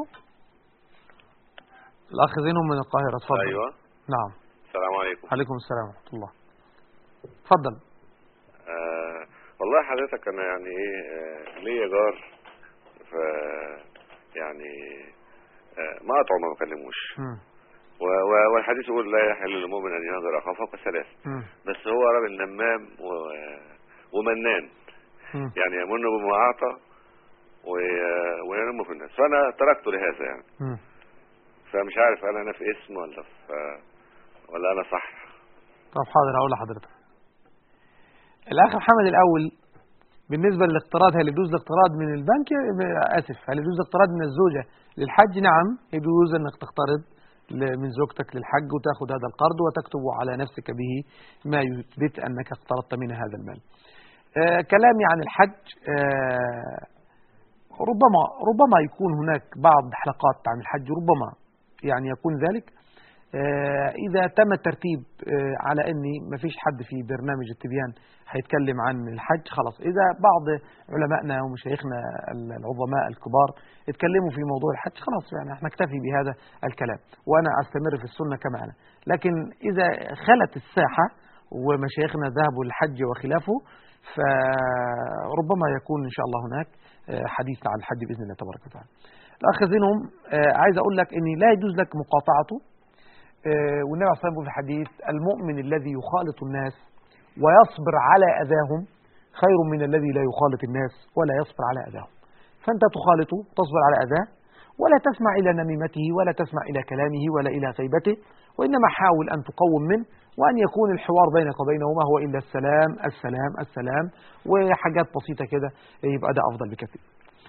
الاخ زينهم من القاهره اتفضل ايوه نعم السلام عليكم عليكم السلام ورحمه الله اتفضل آه والله حضرتك انا يعني ايه آه ليا جار ف يعني آه ما قطعوا ما بكلموش مم. و- و- والحديث يقول لا يحل للمؤمن ان يهجر اخاه فوق ثلاث مم. بس هو راجل نمام و... ومنان مم. يعني يمن بما اعطى و... وينم في الناس فانا تركته لهذا يعني مم. فمش عارف هل انا في اسم ولا في ولا انا صح طب حاضر هقول لحضرتك الاخ محمد الاول بالنسبه للاقتراض هل يجوز الاقتراض من البنك اسف هل يجوز الاقتراض من الزوجه للحج نعم يجوز انك تقترض ل- من زوجتك للحج وتاخذ هذا القرض وتكتب على نفسك به ما يثبت انك اقترضت من هذا المال آه كلامي عن الحج آه ربما ربما يكون هناك بعض حلقات عن الحج ربما يعني يكون ذلك آه، إذا تم الترتيب آه، على أن ما فيش حد في برنامج التبيان هيتكلم عن الحج خلاص إذا بعض علمائنا ومشايخنا العظماء الكبار اتكلموا في موضوع الحج خلاص يعني احنا نكتفي بهذا الكلام وأنا أستمر في السنة كما أنا لكن إذا خلت الساحة ومشايخنا ذهبوا للحج وخلافه فربما يكون إن شاء الله هناك آه، حديث عن الحج بإذن الله تبارك وتعالى الأخ زينهم آه، عايز أقول لك أن لا يجوز لك مقاطعته آه، والنبي عليه الصلاة والسلام في الحديث المؤمن الذي يخالط الناس ويصبر على أذاهم خير من الذي لا يخالط الناس ولا يصبر على أذاهم فأنت تخالطه تصبر على أذاه ولا تسمع إلى نميمته ولا تسمع إلى كلامه ولا إلى غيبته وإنما حاول أن تقوم منه وأن يكون الحوار بينك وبينه ما هو إلا السلام السلام السلام وحاجات بسيطة كده يبقى ده أفضل بكثير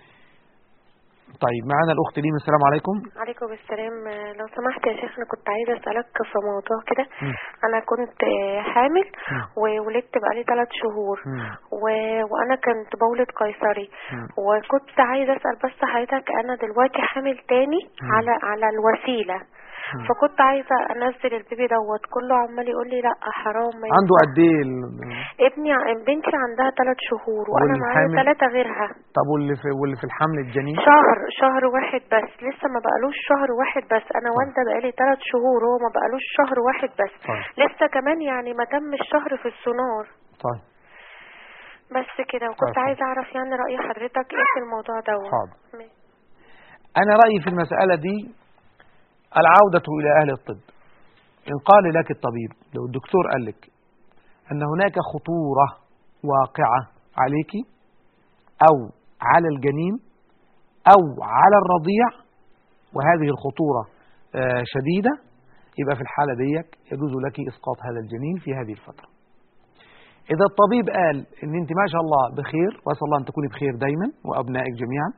طيب معانا الأخت ليم السلام عليكم عليكم السلام آه، لو سمحت يا شيخ انا كنت عايزه اسالك في موضوع كده مم. انا كنت آه، حامل مم. وولدت بقالي ثلاث شهور مم. و... وانا كنت بولد قيصري مم. وكنت عايزه اسال بس حضرتك انا دلوقتي حامل تاني مم. على على الوسيله مم. فكنت عايزه انزل البيبي دوت كله عمال يقول لي لا حرام ما عنده ينفعش. قد إيه ال- ابني بنتي عندها ثلاث شهور وانا معايا والحامل؟ ثلاثه غيرها طب واللي في واللي في الحمل الجنين شهر شهر واحد بس لسه ما بقالوش شهر واحد بس انا والده بقالي ثلاث شهور هو ما بقالوش شهر واحد بس طيب. لسه كمان يعني ما تم الشهر في السونار طيب بس كده وكنت طيب. عايزه اعرف يعني راي حضرتك ايه في الموضوع دوت حاضر ماشي. أنا رأيي في المسألة دي العودة إلى أهل الطب إن قال لك الطبيب لو الدكتور قال لك أن هناك خطورة واقعة عليك أو على الجنين أو على الرضيع وهذه الخطورة آه، شديدة يبقى في الحالة ديك يجوز لك إسقاط هذا الجنين في هذه الفترة إذا الطبيب قال إن أنت ما شاء الله بخير وأسأل الله أن تكوني بخير دايما وأبنائك جميعا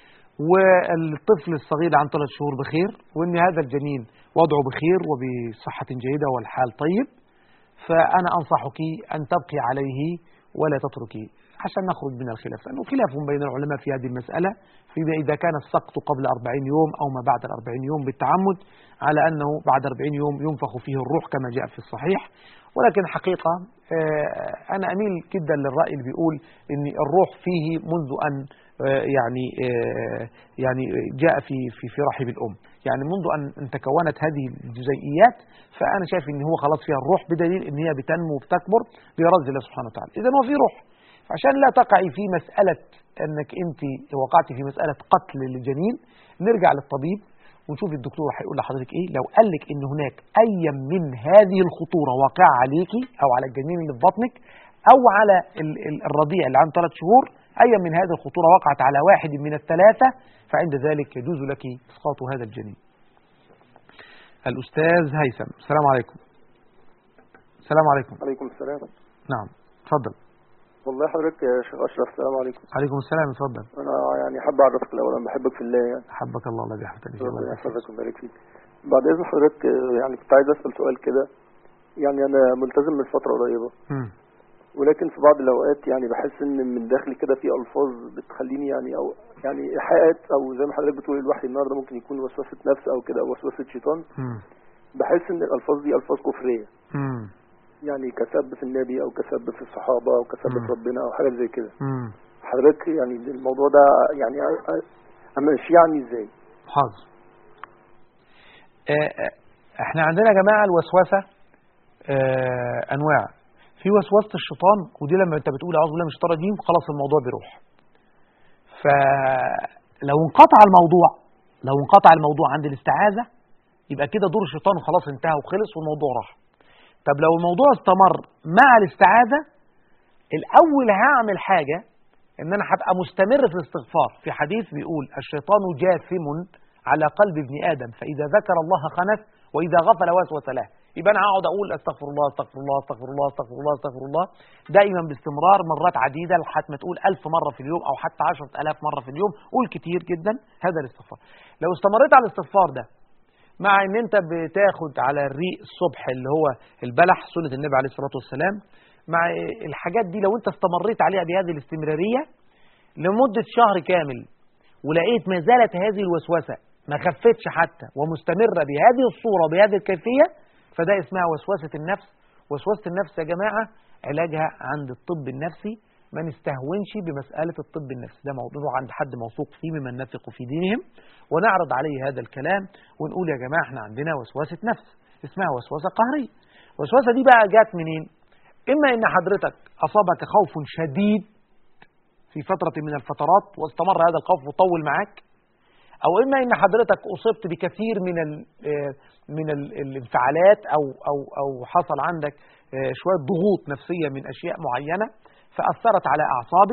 والطفل الصغير عن ثلاث شهور بخير وان هذا الجنين وضعه بخير وبصحة جيدة والحال طيب فأنا أنصحك أن تبقي عليه ولا تتركي عشان نخرج من الخلاف لأنه خلاف بين العلماء في هذه المسألة فيما إذا كان السقط قبل 40 يوم أو ما بعد 40 يوم بالتعمد على أنه بعد 40 يوم ينفخ فيه الروح كما جاء في الصحيح ولكن حقيقة آه، أنا أميل جدا للرأي اللي بيقول أن الروح فيه منذ أن آه، يعني آه، يعني جاء في في في رحم الأم يعني منذ أن أن تكونت هذه الجزيئيات فأنا شايف أن هو خلاص فيها الروح بدليل أن هي بتنمو وبتكبر برز الله سبحانه وتعالى إذا هو في روح عشان لا تقعي في مسألة أنك أنت وقعتي في مسألة قتل للجنين نرجع للطبيب ونشوف الدكتور هيقول لحضرتك ايه لو قال لك ان هناك اي من هذه الخطوره واقعه عليكي او على الجنين اللي في بطنك او على ال- ال- الرضيع اللي عنده ثلاث شهور اي من هذه الخطوره وقعت على واحد من الثلاثه فعند ذلك يجوز لك اسقاط هذا الجنين. الاستاذ هيثم السلام عليكم. السلام عليكم. عليكم السلام نعم اتفضل. والله حضرتك يا شيخ اشرف السلام عليكم عليكم السلام اتفضل. انا يعني حابب اعرفك الاول انا بحبك في الله يعني حبك الله الذي احببتني فيه. الله ربنا يبارك فيك. يحفظك ويبارك فيك بعد اذن حضرتك آه، يعني كنت عايز اسال سؤال كده يعني انا ملتزم من فتره قريبه مم. ولكن في بعض الاوقات يعني بحس ان من داخلي كده في الفاظ بتخليني يعني او يعني ايحاءات او زي ما حضرتك بتقول الوحي النهارده ممكن يكون وسوسه نفس او كده او وسوسه شيطان مم. بحس ان الالفاظ دي الفاظ كفريه مم. يعني كسب في النبي او كسب في الصحابه او كسب مم. في ربنا او حاجه زي كده مم. حضرتك يعني الموضوع ده يعني امشي يعني ازاي حاضر آه، آه، احنا عندنا يا جماعه الوسوسه آه، انواع في وسوسه الشيطان ودي لما انت بتقول اعوذ بالله من الشيطان الرجيم خلاص الموضوع بيروح فلو انقطع الموضوع لو انقطع الموضوع عند الاستعاذه يبقى كده دور الشيطان خلاص انتهى وخلص والموضوع راح طب لو الموضوع استمر مع الاستعاذه الاول هعمل حاجه ان انا هبقى مستمر في الاستغفار في حديث بيقول الشيطان جاثم على قلب ابن ادم فاذا ذكر الله خنث واذا غفل وسوس له يبقى انا هقعد اقول استغفر الله استغفر الله استغفر الله استغفر الله استغفر الله دائما باستمرار مرات عديده لحد ما تقول ألف مره في اليوم او حتى عشرة ألاف مره في اليوم قول كتير جدا هذا الاستغفار لو استمريت على الاستغفار ده مع ان انت بتاخد على الريق الصبح اللي هو البلح سنه النبي عليه الصلاه والسلام مع الحاجات دي لو انت استمريت عليها بهذه الاستمراريه لمده شهر كامل ولقيت ما زالت هذه الوسوسه ما خفتش حتى ومستمره بهذه الصوره وبهذه الكيفيه فده اسمها وسوسه النفس وسوسه النفس يا جماعه علاجها عند الطب النفسي ما نستهونش بمسألة الطب النفسي ده موضوع عند حد موثوق فيه ممن نثق في دينهم ونعرض عليه هذا الكلام ونقول يا جماعة احنا عندنا وسوسة نفس اسمها وسوسة قهرية الوسوسة دي بقى جات منين إما إن حضرتك أصابك خوف شديد في فترة من الفترات واستمر هذا الخوف وطول معاك أو إما إن حضرتك أصبت بكثير من ال من ال الانفعالات أو أو أو حصل عندك شوية ضغوط نفسية من أشياء معينة فأثرت على أعصابك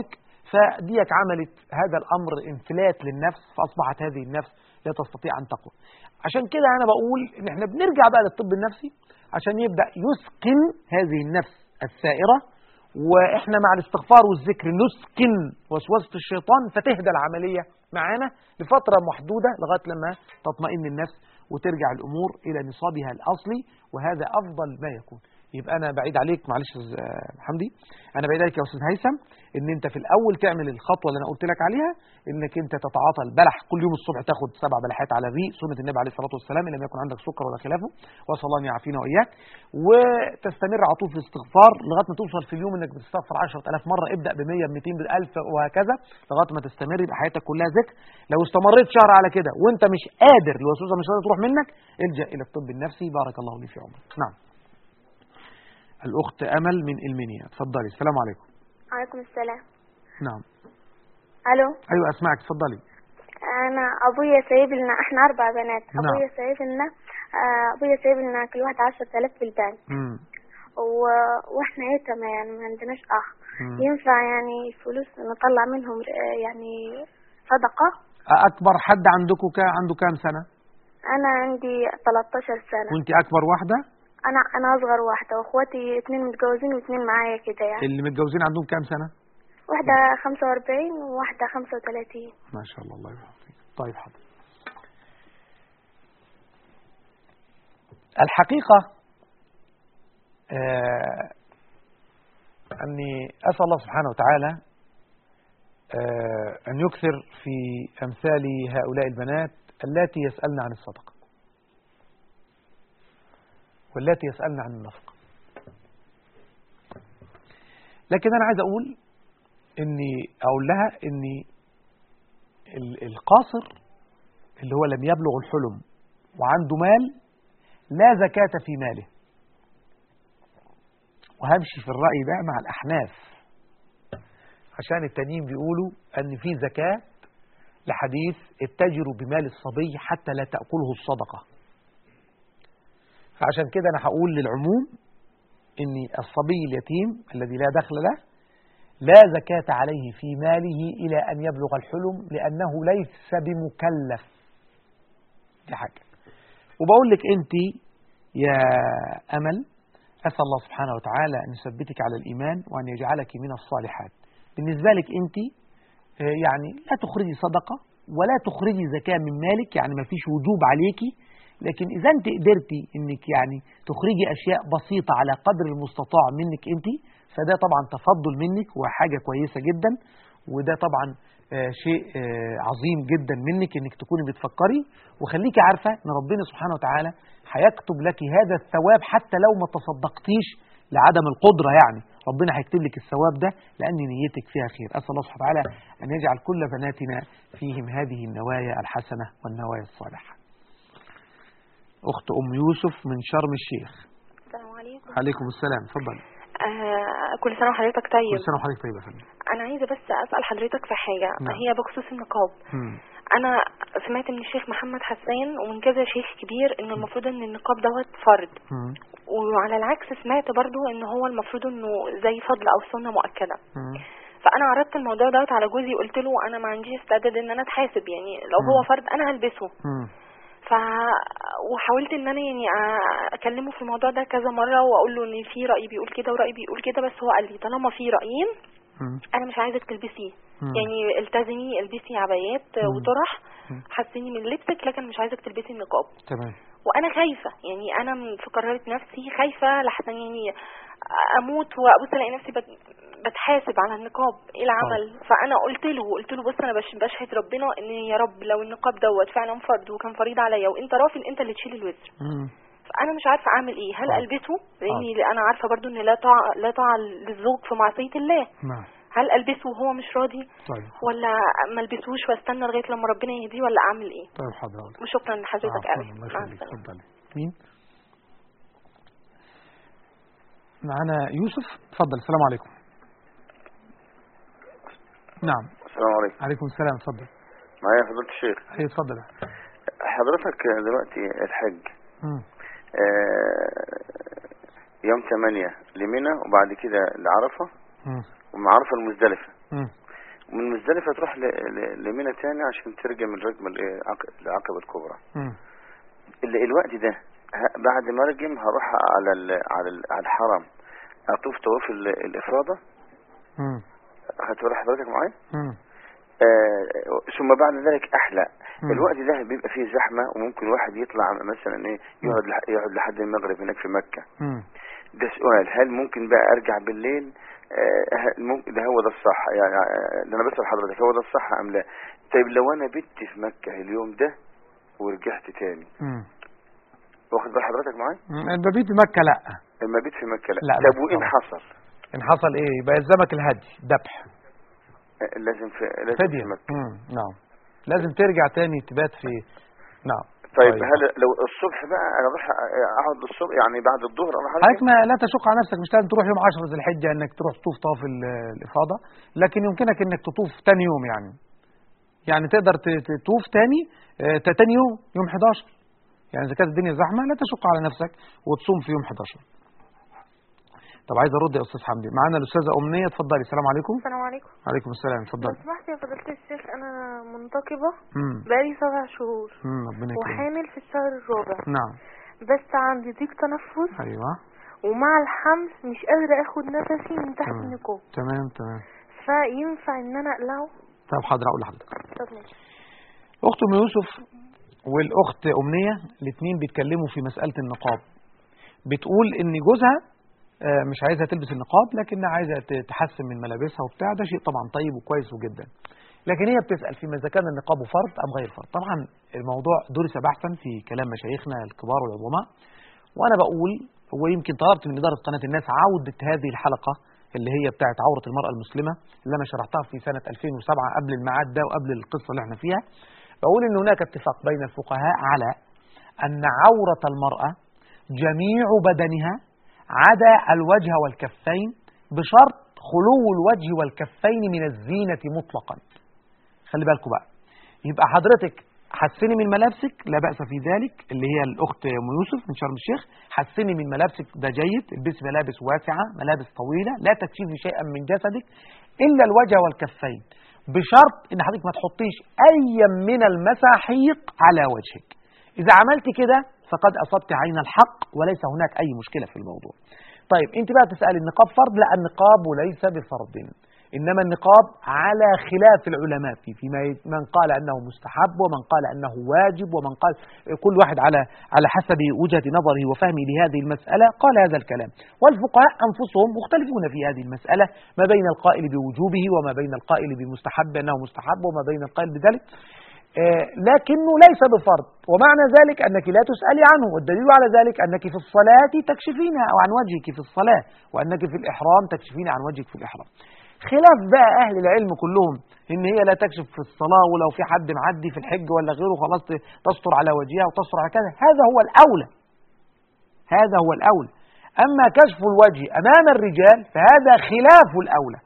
فديك عملت هذا الأمر انفلات للنفس فأصبحت هذه النفس لا تستطيع أن تقوى عشان كده أنا بقول إن إحنا بنرجع بقى للطب النفسي عشان يبدأ يسكن هذه النفس السائرة وإحنا مع الاستغفار والذكر نسكن وسوسة الشيطان فتهدى العملية معانا لفترة محدودة لغاية لما تطمئن النفس وترجع الأمور إلى نصابها الأصلي وهذا أفضل ما يكون يبقى أنا بعيد عليك معلش يا أستاذ حمدي أنا بعيد عليك يا أستاذ هيثم إن أنت في الأول تعمل الخطوة اللي أنا قلت لك عليها إنك أنت تتعاطى البلح كل يوم الصبح تاخد سبع بلحات على الريق سنة النبي عليه الصلاة والسلام إن لم يكن عندك سكر ولا خلافه وصلى الله أن يعافينا وإياك وتستمر على طول في الاستغفار لغاية ما توصل في اليوم إنك بتستغفر 10000 مرة ابدأ ب 100 ب 200 ب 1000 وهكذا لغاية ما تستمر يبقى حياتك كلها ذكر لو استمريت شهر على كده وأنت مش قادر الوسوسة مش قادر تروح منك الجأ إلى الطب النفسي بارك الله لي في عمرك نعم الأخت أمل من المنيا اتفضلي السلام عليكم عليكم السلام نعم الو أيوة أسمعك اتفضلي انا ابويا سايب لنا احنا اربع بنات نعم. ابويا سايب لنا آه، ابويا سايب لنا كل واحد عشرة آلاف في البنك مم. و... واحنا يتامى يعني ما عندناش اخ مم. ينفع يعني فلوس نطلع منهم آه، يعني صدقة أكبر حد عندكم كا عنده كام سنة انا عندي 13 سنة وأنت أكبر واحدة انا انا اصغر واحدة واخواتي اتنين متجوزين واتنين معايا كده يعني اللي متجوزين عندهم كام سنة واحدة 45 وواحدة 35 ما شاء الله الله يبارك فيك طيب حاضر الحقيقة آه أني أسأل الله سبحانه وتعالى آه أن يكثر في أمثال هؤلاء البنات اللاتي يسألن عن الصدقة واللاتي يسألن عن النفقة لكن أنا عايز أقول إني أقول لها إني ال- القاصر اللي هو لم يبلغ الحلم وعنده مال لا زكاة في ماله وهمشي في الرأي ده مع الأحناف عشان التانيين بيقولوا أن في زكاة لحديث اتجروا بمال الصبي حتى لا تأكله الصدقة فعشان كده أنا هقول للعموم أن الصبي اليتيم الذي لا دخل له لا زكاة عليه في ماله إلى أن يبلغ الحلم لأنه ليس بمكلف دي حاجة وبقول لك أنت يا أمل أسأل الله سبحانه وتعالى أن يثبتك على الإيمان وأن يجعلك من الصالحات بالنسبة لك أنت آه، يعني لا تخرجي صدقة ولا تخرجي زكاة من مالك يعني ما فيش وجوب عليكي لكن إذا أنت قدرتي أنك يعني تخرجي أشياء بسيطة على قدر المستطاع منك أنت فده طبعا تفضل منك وحاجة كويسة جدا وده طبعا آه، شيء آه، عظيم جدا منك انك تكوني بتفكري وخليكي عارفة ان ربنا سبحانه وتعالى هيكتب لك هذا الثواب حتى لو ما تصدقتيش لعدم القدرة يعني ربنا هيكتب لك الثواب ده لأن نيتك فيها خير أسأل الله سبحانه وتعالى أن يجعل كل بناتنا فيهم هذه النوايا الحسنة والنوايا الصالحة أخت أم يوسف من شرم الشيخ السلام عليكم عليكم السلام اتفضل آه كل سنة وحضرتك طيب كل سنة وحضرتك طيب يا فندم أنا عايزة بس أسأل حضرتك في حاجة نعم. هي بخصوص النقاب مم. أنا سمعت من الشيخ محمد حسان ومن كذا شيخ كبير إن المفروض إن النقاب دوت فرض مم. وعلى العكس سمعت برضو إن هو المفروض إنه زي فضل أو سنة مؤكدة مم. فأنا عرضت الموضوع دوت على جوزي قلت له أنا ما عنديش استعداد إن أنا أتحاسب يعني لو هو مم. فرض أنا هلبسه مم. ف وحاولت ان انا يعني أ- اكلمه في الموضوع ده كذا مره واقول له ان في راي بيقول كده وراي بيقول كده بس هو قال لي طالما في رايين مم. انا مش عايزك تلبسيه مم. يعني التزمي البسي عبايات مم. وطرح مم. حسني من لبسك لكن مش عايزك تلبسي النقاب تمام وانا خايفه يعني انا من- في قرارة نفسي خايفه لحسن يعني اموت وابص الاقي نفسي بت- بتحاسب على النقاب ايه العمل فانا قلت له قلت له بص انا بش بشهد ربنا ان يا رب لو النقاب دوت فعلا فرض وكان فريض عليا وانت رافض انت اللي تشيل الوزر مم. فانا مش عارفه اعمل ايه هل آه. البسه لاني انا عارفه برضو ان لا طاعه لا طاعه للزوج في معصيه الله نعم هل البسه وهو مش راضي طيب ولا ما البسوش واستنى لغايه لما ربنا يهديه ولا اعمل ايه طيب حاضر أقول. وشكرا لحضرتك آه، قوي الله مع يخليك السلامه اتفضلي مين معانا يوسف اتفضل السلام عليكم نعم السلام عليكم عليكم السلام اتفضل معايا فضيلة الشيخ ايه اتفضل حضرتك دلوقتي الحج مم. آه، يوم 8 لمنى وبعد كده لعرفة مم. ومن عرفة المزدلفة مم. ومن مزدلفة تروح ل- ل- لمنى تاني عشان ترجع من رجم ال- عق- العقبة الكبرى مم. ال- الوقت ده ه- بعد ما ارجم هروح على ال على ال على الحرم اطوف طواف ال- الافاضه مم. هتقول حضرتك معايا مم. آه ثم بعد ذلك احلق مم. الوقت ده بيبقى فيه زحمه وممكن واحد يطلع مثلا ايه يقعد لح- يقعد لحد المغرب هناك في مكه مم. ده سؤال هل ممكن بقى ارجع بالليل آه ه- ممكن ده هو ده الصح يعني آه، ده انا بسال حضرتك هو ده الصح ام لا طيب لو انا بت في مكه اليوم ده ورجعت تاني مم. واخد بال حضرتك معايا مم. المبيت في مكة لا لما بيت في مكه لا, لا، لا، طب وان طبعا. حصل إن حصل إيه يبقى يلزمك الهدي ذبح آه، لازم في لازم في فدية مكه مم. نعم لازم ترجع تاني تبات في نعم طيب, طيب. هل لو الصبح بقى انا اروح اقعد الصبح يعني بعد الظهر اروح حضرتك أرجع؟ ما لا تشق على نفسك مش لازم تروح يوم 10 ذي الحجة انك تروح تطوف طواف ال- الإفاضة لكن يمكنك انك تطوف تاني يوم يعني يعني تقدر ت- ت- تطوف تاني آه، ت- تاني يوم يوم 11 يعني إذا كانت الدنيا زحمة لا تشق على نفسك وتصوم في يوم 11 طب عايز ارد يا استاذ حمدي معانا الاستاذه امنيه اتفضلي السلام عليكم السلام عليكم وعليكم السلام لو اتفضلي سمحت يا فضيلة الشيخ أنا منتقبة امم بقالي سبع شهور امم ربنا يكرمك وحامل في الشهر الرابع نعم بس عندي ضيق تنفس ايوه ومع الحمل مش قادرة اخد نفسي من تحت تمام. النقاب تمام تمام فينفع ان انا اقلعه طب حاضر اقول لحضرتك طب ماشي اخت ام يوسف والاخت امنيه الاثنين بيتكلموا في مساله النقاب بتقول ان جوزها آه، مش عايزها تلبس النقاب لكنها عايزه ت- تحسن من ملابسها وبتاع ده شيء طبعا طيب وكويس وجدا لكن هي بتسال فيما اذا كان النقاب فرض ام غير فرض طبعا الموضوع درس بحثا في كلام مشايخنا الكبار والعظماء وانا بقول ويمكن طلبت من اداره قناه الناس عوده هذه الحلقه اللي هي بتاعت عوره المراه المسلمه اللي انا شرحتها في سنه 2007 قبل الميعاد ده وقبل القصه اللي احنا فيها بقول ان هناك اتفاق بين الفقهاء على ان عوره المراه جميع بدنها عدا الوجه والكفين بشرط خلو الوجه والكفين من الزينه مطلقا خلي بالكم بقى يبقى حضرتك حسني من ملابسك لا بأس في ذلك اللي هي الأخت أم يوسف من شرم الشيخ حسني من ملابسك ده جيد البسي ملابس واسعة ملابس طويلة لا تكشفي شيئا من جسدك إلا الوجه والكفين بشرط إن حضرتك ما تحطيش أي من المساحيق على وجهك إذا عملت كده فقد أصبت عين الحق وليس هناك أي مشكلة في الموضوع طيب أنت بقى تسأل النقاب فرض لا النقاب ليس بفرض إنما النقاب على خلاف العلماء فيه فيما ي- من قال أنه مستحب ومن قال أنه واجب ومن قال كل واحد على على حسب وجهة نظره وفهمه لهذه المسألة قال هذا الكلام والفقهاء أنفسهم مختلفون في هذه المسألة ما بين القائل بوجوبه وما بين القائل بمستحب أنه مستحب وما بين القائل بذلك آه، لكنه ليس بفرض ومعنى ذلك أنك لا تسألي عنه والدليل على ذلك أنك في الصلاة تكشفينها أو عن وجهك في الصلاة وأنك في الإحرام تكشفين عن وجهك في الإحرام خلاف بقى أهل العلم كلهم إن هي لا تكشف في الصلاة ولو في حد معدي في الحج ولا غيره خلاص ت- تستر على وجهها وتستر على كذا هذا هو الأولى هذا هو الأولى أما كشف الوجه أمام الرجال فهذا خلاف الأولى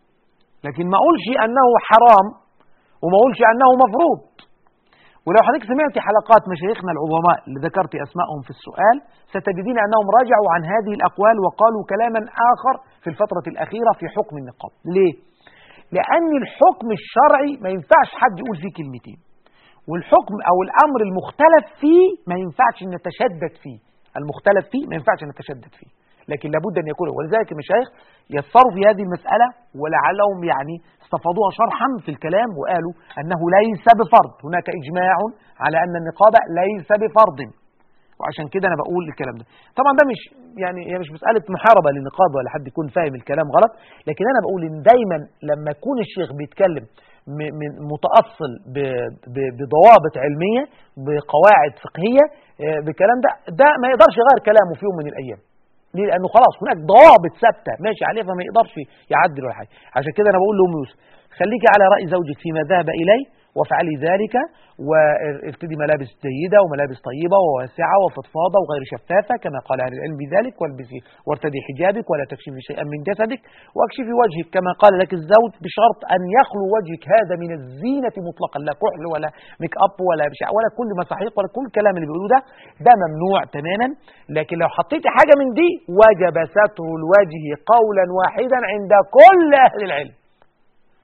لكن ما أقولش أنه حرام وما أقولش أنه مفروض ولو حضرتك سمعت حلقات مشايخنا العظماء اللي ذكرت أسمائهم في السؤال ستجدين أنهم رجعوا عن هذه الأقوال وقالوا كلاما آخر في الفترة الأخيرة في حكم النقاب ليه؟ لأن الحكم الشرعي ما ينفعش حد يقول فيه كلمتين والحكم أو الأمر المختلف فيه ما ينفعش نتشدد فيه المختلف فيه ما ينفعش نتشدد فيه لكن لابد أن يكون ولذلك المشايخ يسروا في هذه المسألة ولعلهم يعني استفاضوها شرحا في الكلام وقالوا أنه ليس بفرض هناك إجماع على أن النقاب ليس بفرض وعشان كده انا بقول الكلام ده طبعا ده مش يعني هي مش مساله محاربه للنقاب ولا حد يكون فاهم الكلام غلط لكن انا بقول ان دايما لما يكون الشيخ بيتكلم م- من متاصل ب- ب- بضوابط علميه بقواعد فقهيه آه، بالكلام ده ده ما يقدرش يغير كلامه في يوم من الايام ليه؟ لانه خلاص هناك ضوابط ثابته ماشي عليها فما يقدرش يعدل ولا حاجه عشان كده انا بقول لام يوسف خليكي على راي زوجك فيما ذهب اليه وافعلي ذلك وارتدي ملابس جيده وملابس طيبه وواسعه وفضفاضه وغير شفافه كما قال اهل العلم بذلك والبسي وارتدي حجابك ولا تكشفي شيئا من جسدك واكشفي وجهك كما قال لك الزوج بشرط ان يخلو وجهك هذا من الزينه مطلقا لا كحل ولا ميك اب ولا بشع ولا كل مساحيق ولا كل الكلام اللي بيقولوه ده ده ممنوع تماما لكن لو حطيتي حاجه من دي وجب ستر الوجه قولا واحدا عند كل اهل العلم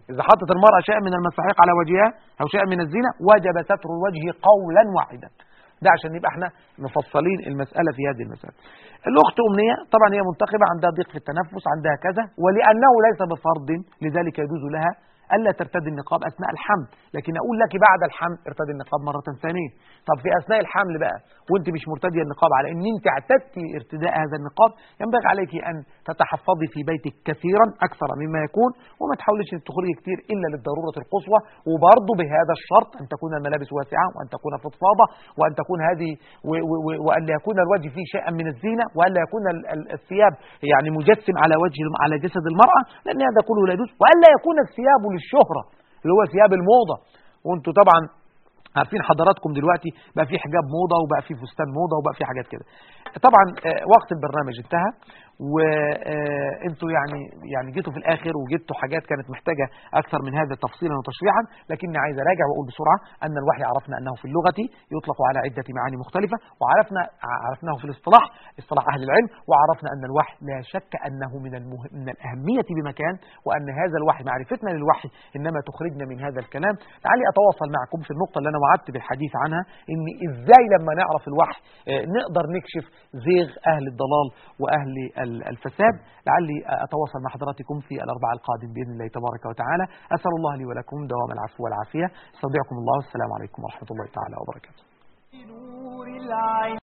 إذا حطت المرأة شيئا من المساحيق على وجهها أو شيئا من الزينة وجب ستر الوجه قولا واحدا ده عشان يبقى احنا مفصلين المسألة في هذه المسألة الأخت أمنية طبعا هي منتقبة عندها ضيق في التنفس عندها كذا ولأنه ليس بفرض لذلك يجوز لها ألا ترتدي النقاب أثناء الحمل لكن أقول لك بعد الحمل ارتدي النقاب مرة ثانية طب في أثناء الحمل بقى وانت مش مرتدية النقاب على ان انت اعتدتي ارتداء هذا النقاب ينبغي عليك أن تتحفظي في بيتك كثيرا أكثر مما يكون وما تحاوليش ان تخرجي كتير إلا للضرورة القصوى وبرضه بهذا الشرط أن تكون الملابس واسعة وأن تكون فضفاضة وأن تكون هذه و- و- و- وأن لا يكون الوجه فيه شيئا من الزينة وأن لا يكون ال- ال- الثياب يعني مجسم على وجه الم- على جسد المرأة لأن هذا كله لا يجوز وأن لا يكون الثياب للشهرة اللي هو ثياب الموضة وانتوا طبعا عارفين حضراتكم دلوقتي بقى في حجاب موضة وبقى في فستان موضة وبقى في حاجات كده طبعا آه، وقت البرنامج انتهى وانتوا يعني يعني جيتوا في الاخر وجبتوا حاجات كانت محتاجه اكثر من هذا تفصيلا وتشريحا لكني عايز اراجع واقول بسرعه ان الوحي عرفنا انه في اللغه يطلق على عده معاني مختلفه وعرفنا عرفناه في الاصطلاح اصطلاح اهل العلم وعرفنا ان الوحي لا شك انه من المه... من الاهميه بمكان وان هذا الوحي معرفتنا للوحي انما تخرجنا من هذا الكلام لعلي اتواصل معكم في النقطه اللي انا وعدت بالحديث عنها ان ازاي لما نعرف الوحي آه، نقدر نكشف زيغ اهل الضلال واهل ال- الفساد لعلي اتواصل مع حضراتكم في الاربعاء القادم باذن الله تبارك وتعالى اسال الله لي ولكم دوام العفو والعافيه استودعكم الله والسلام عليكم ورحمه الله تعالى وبركاته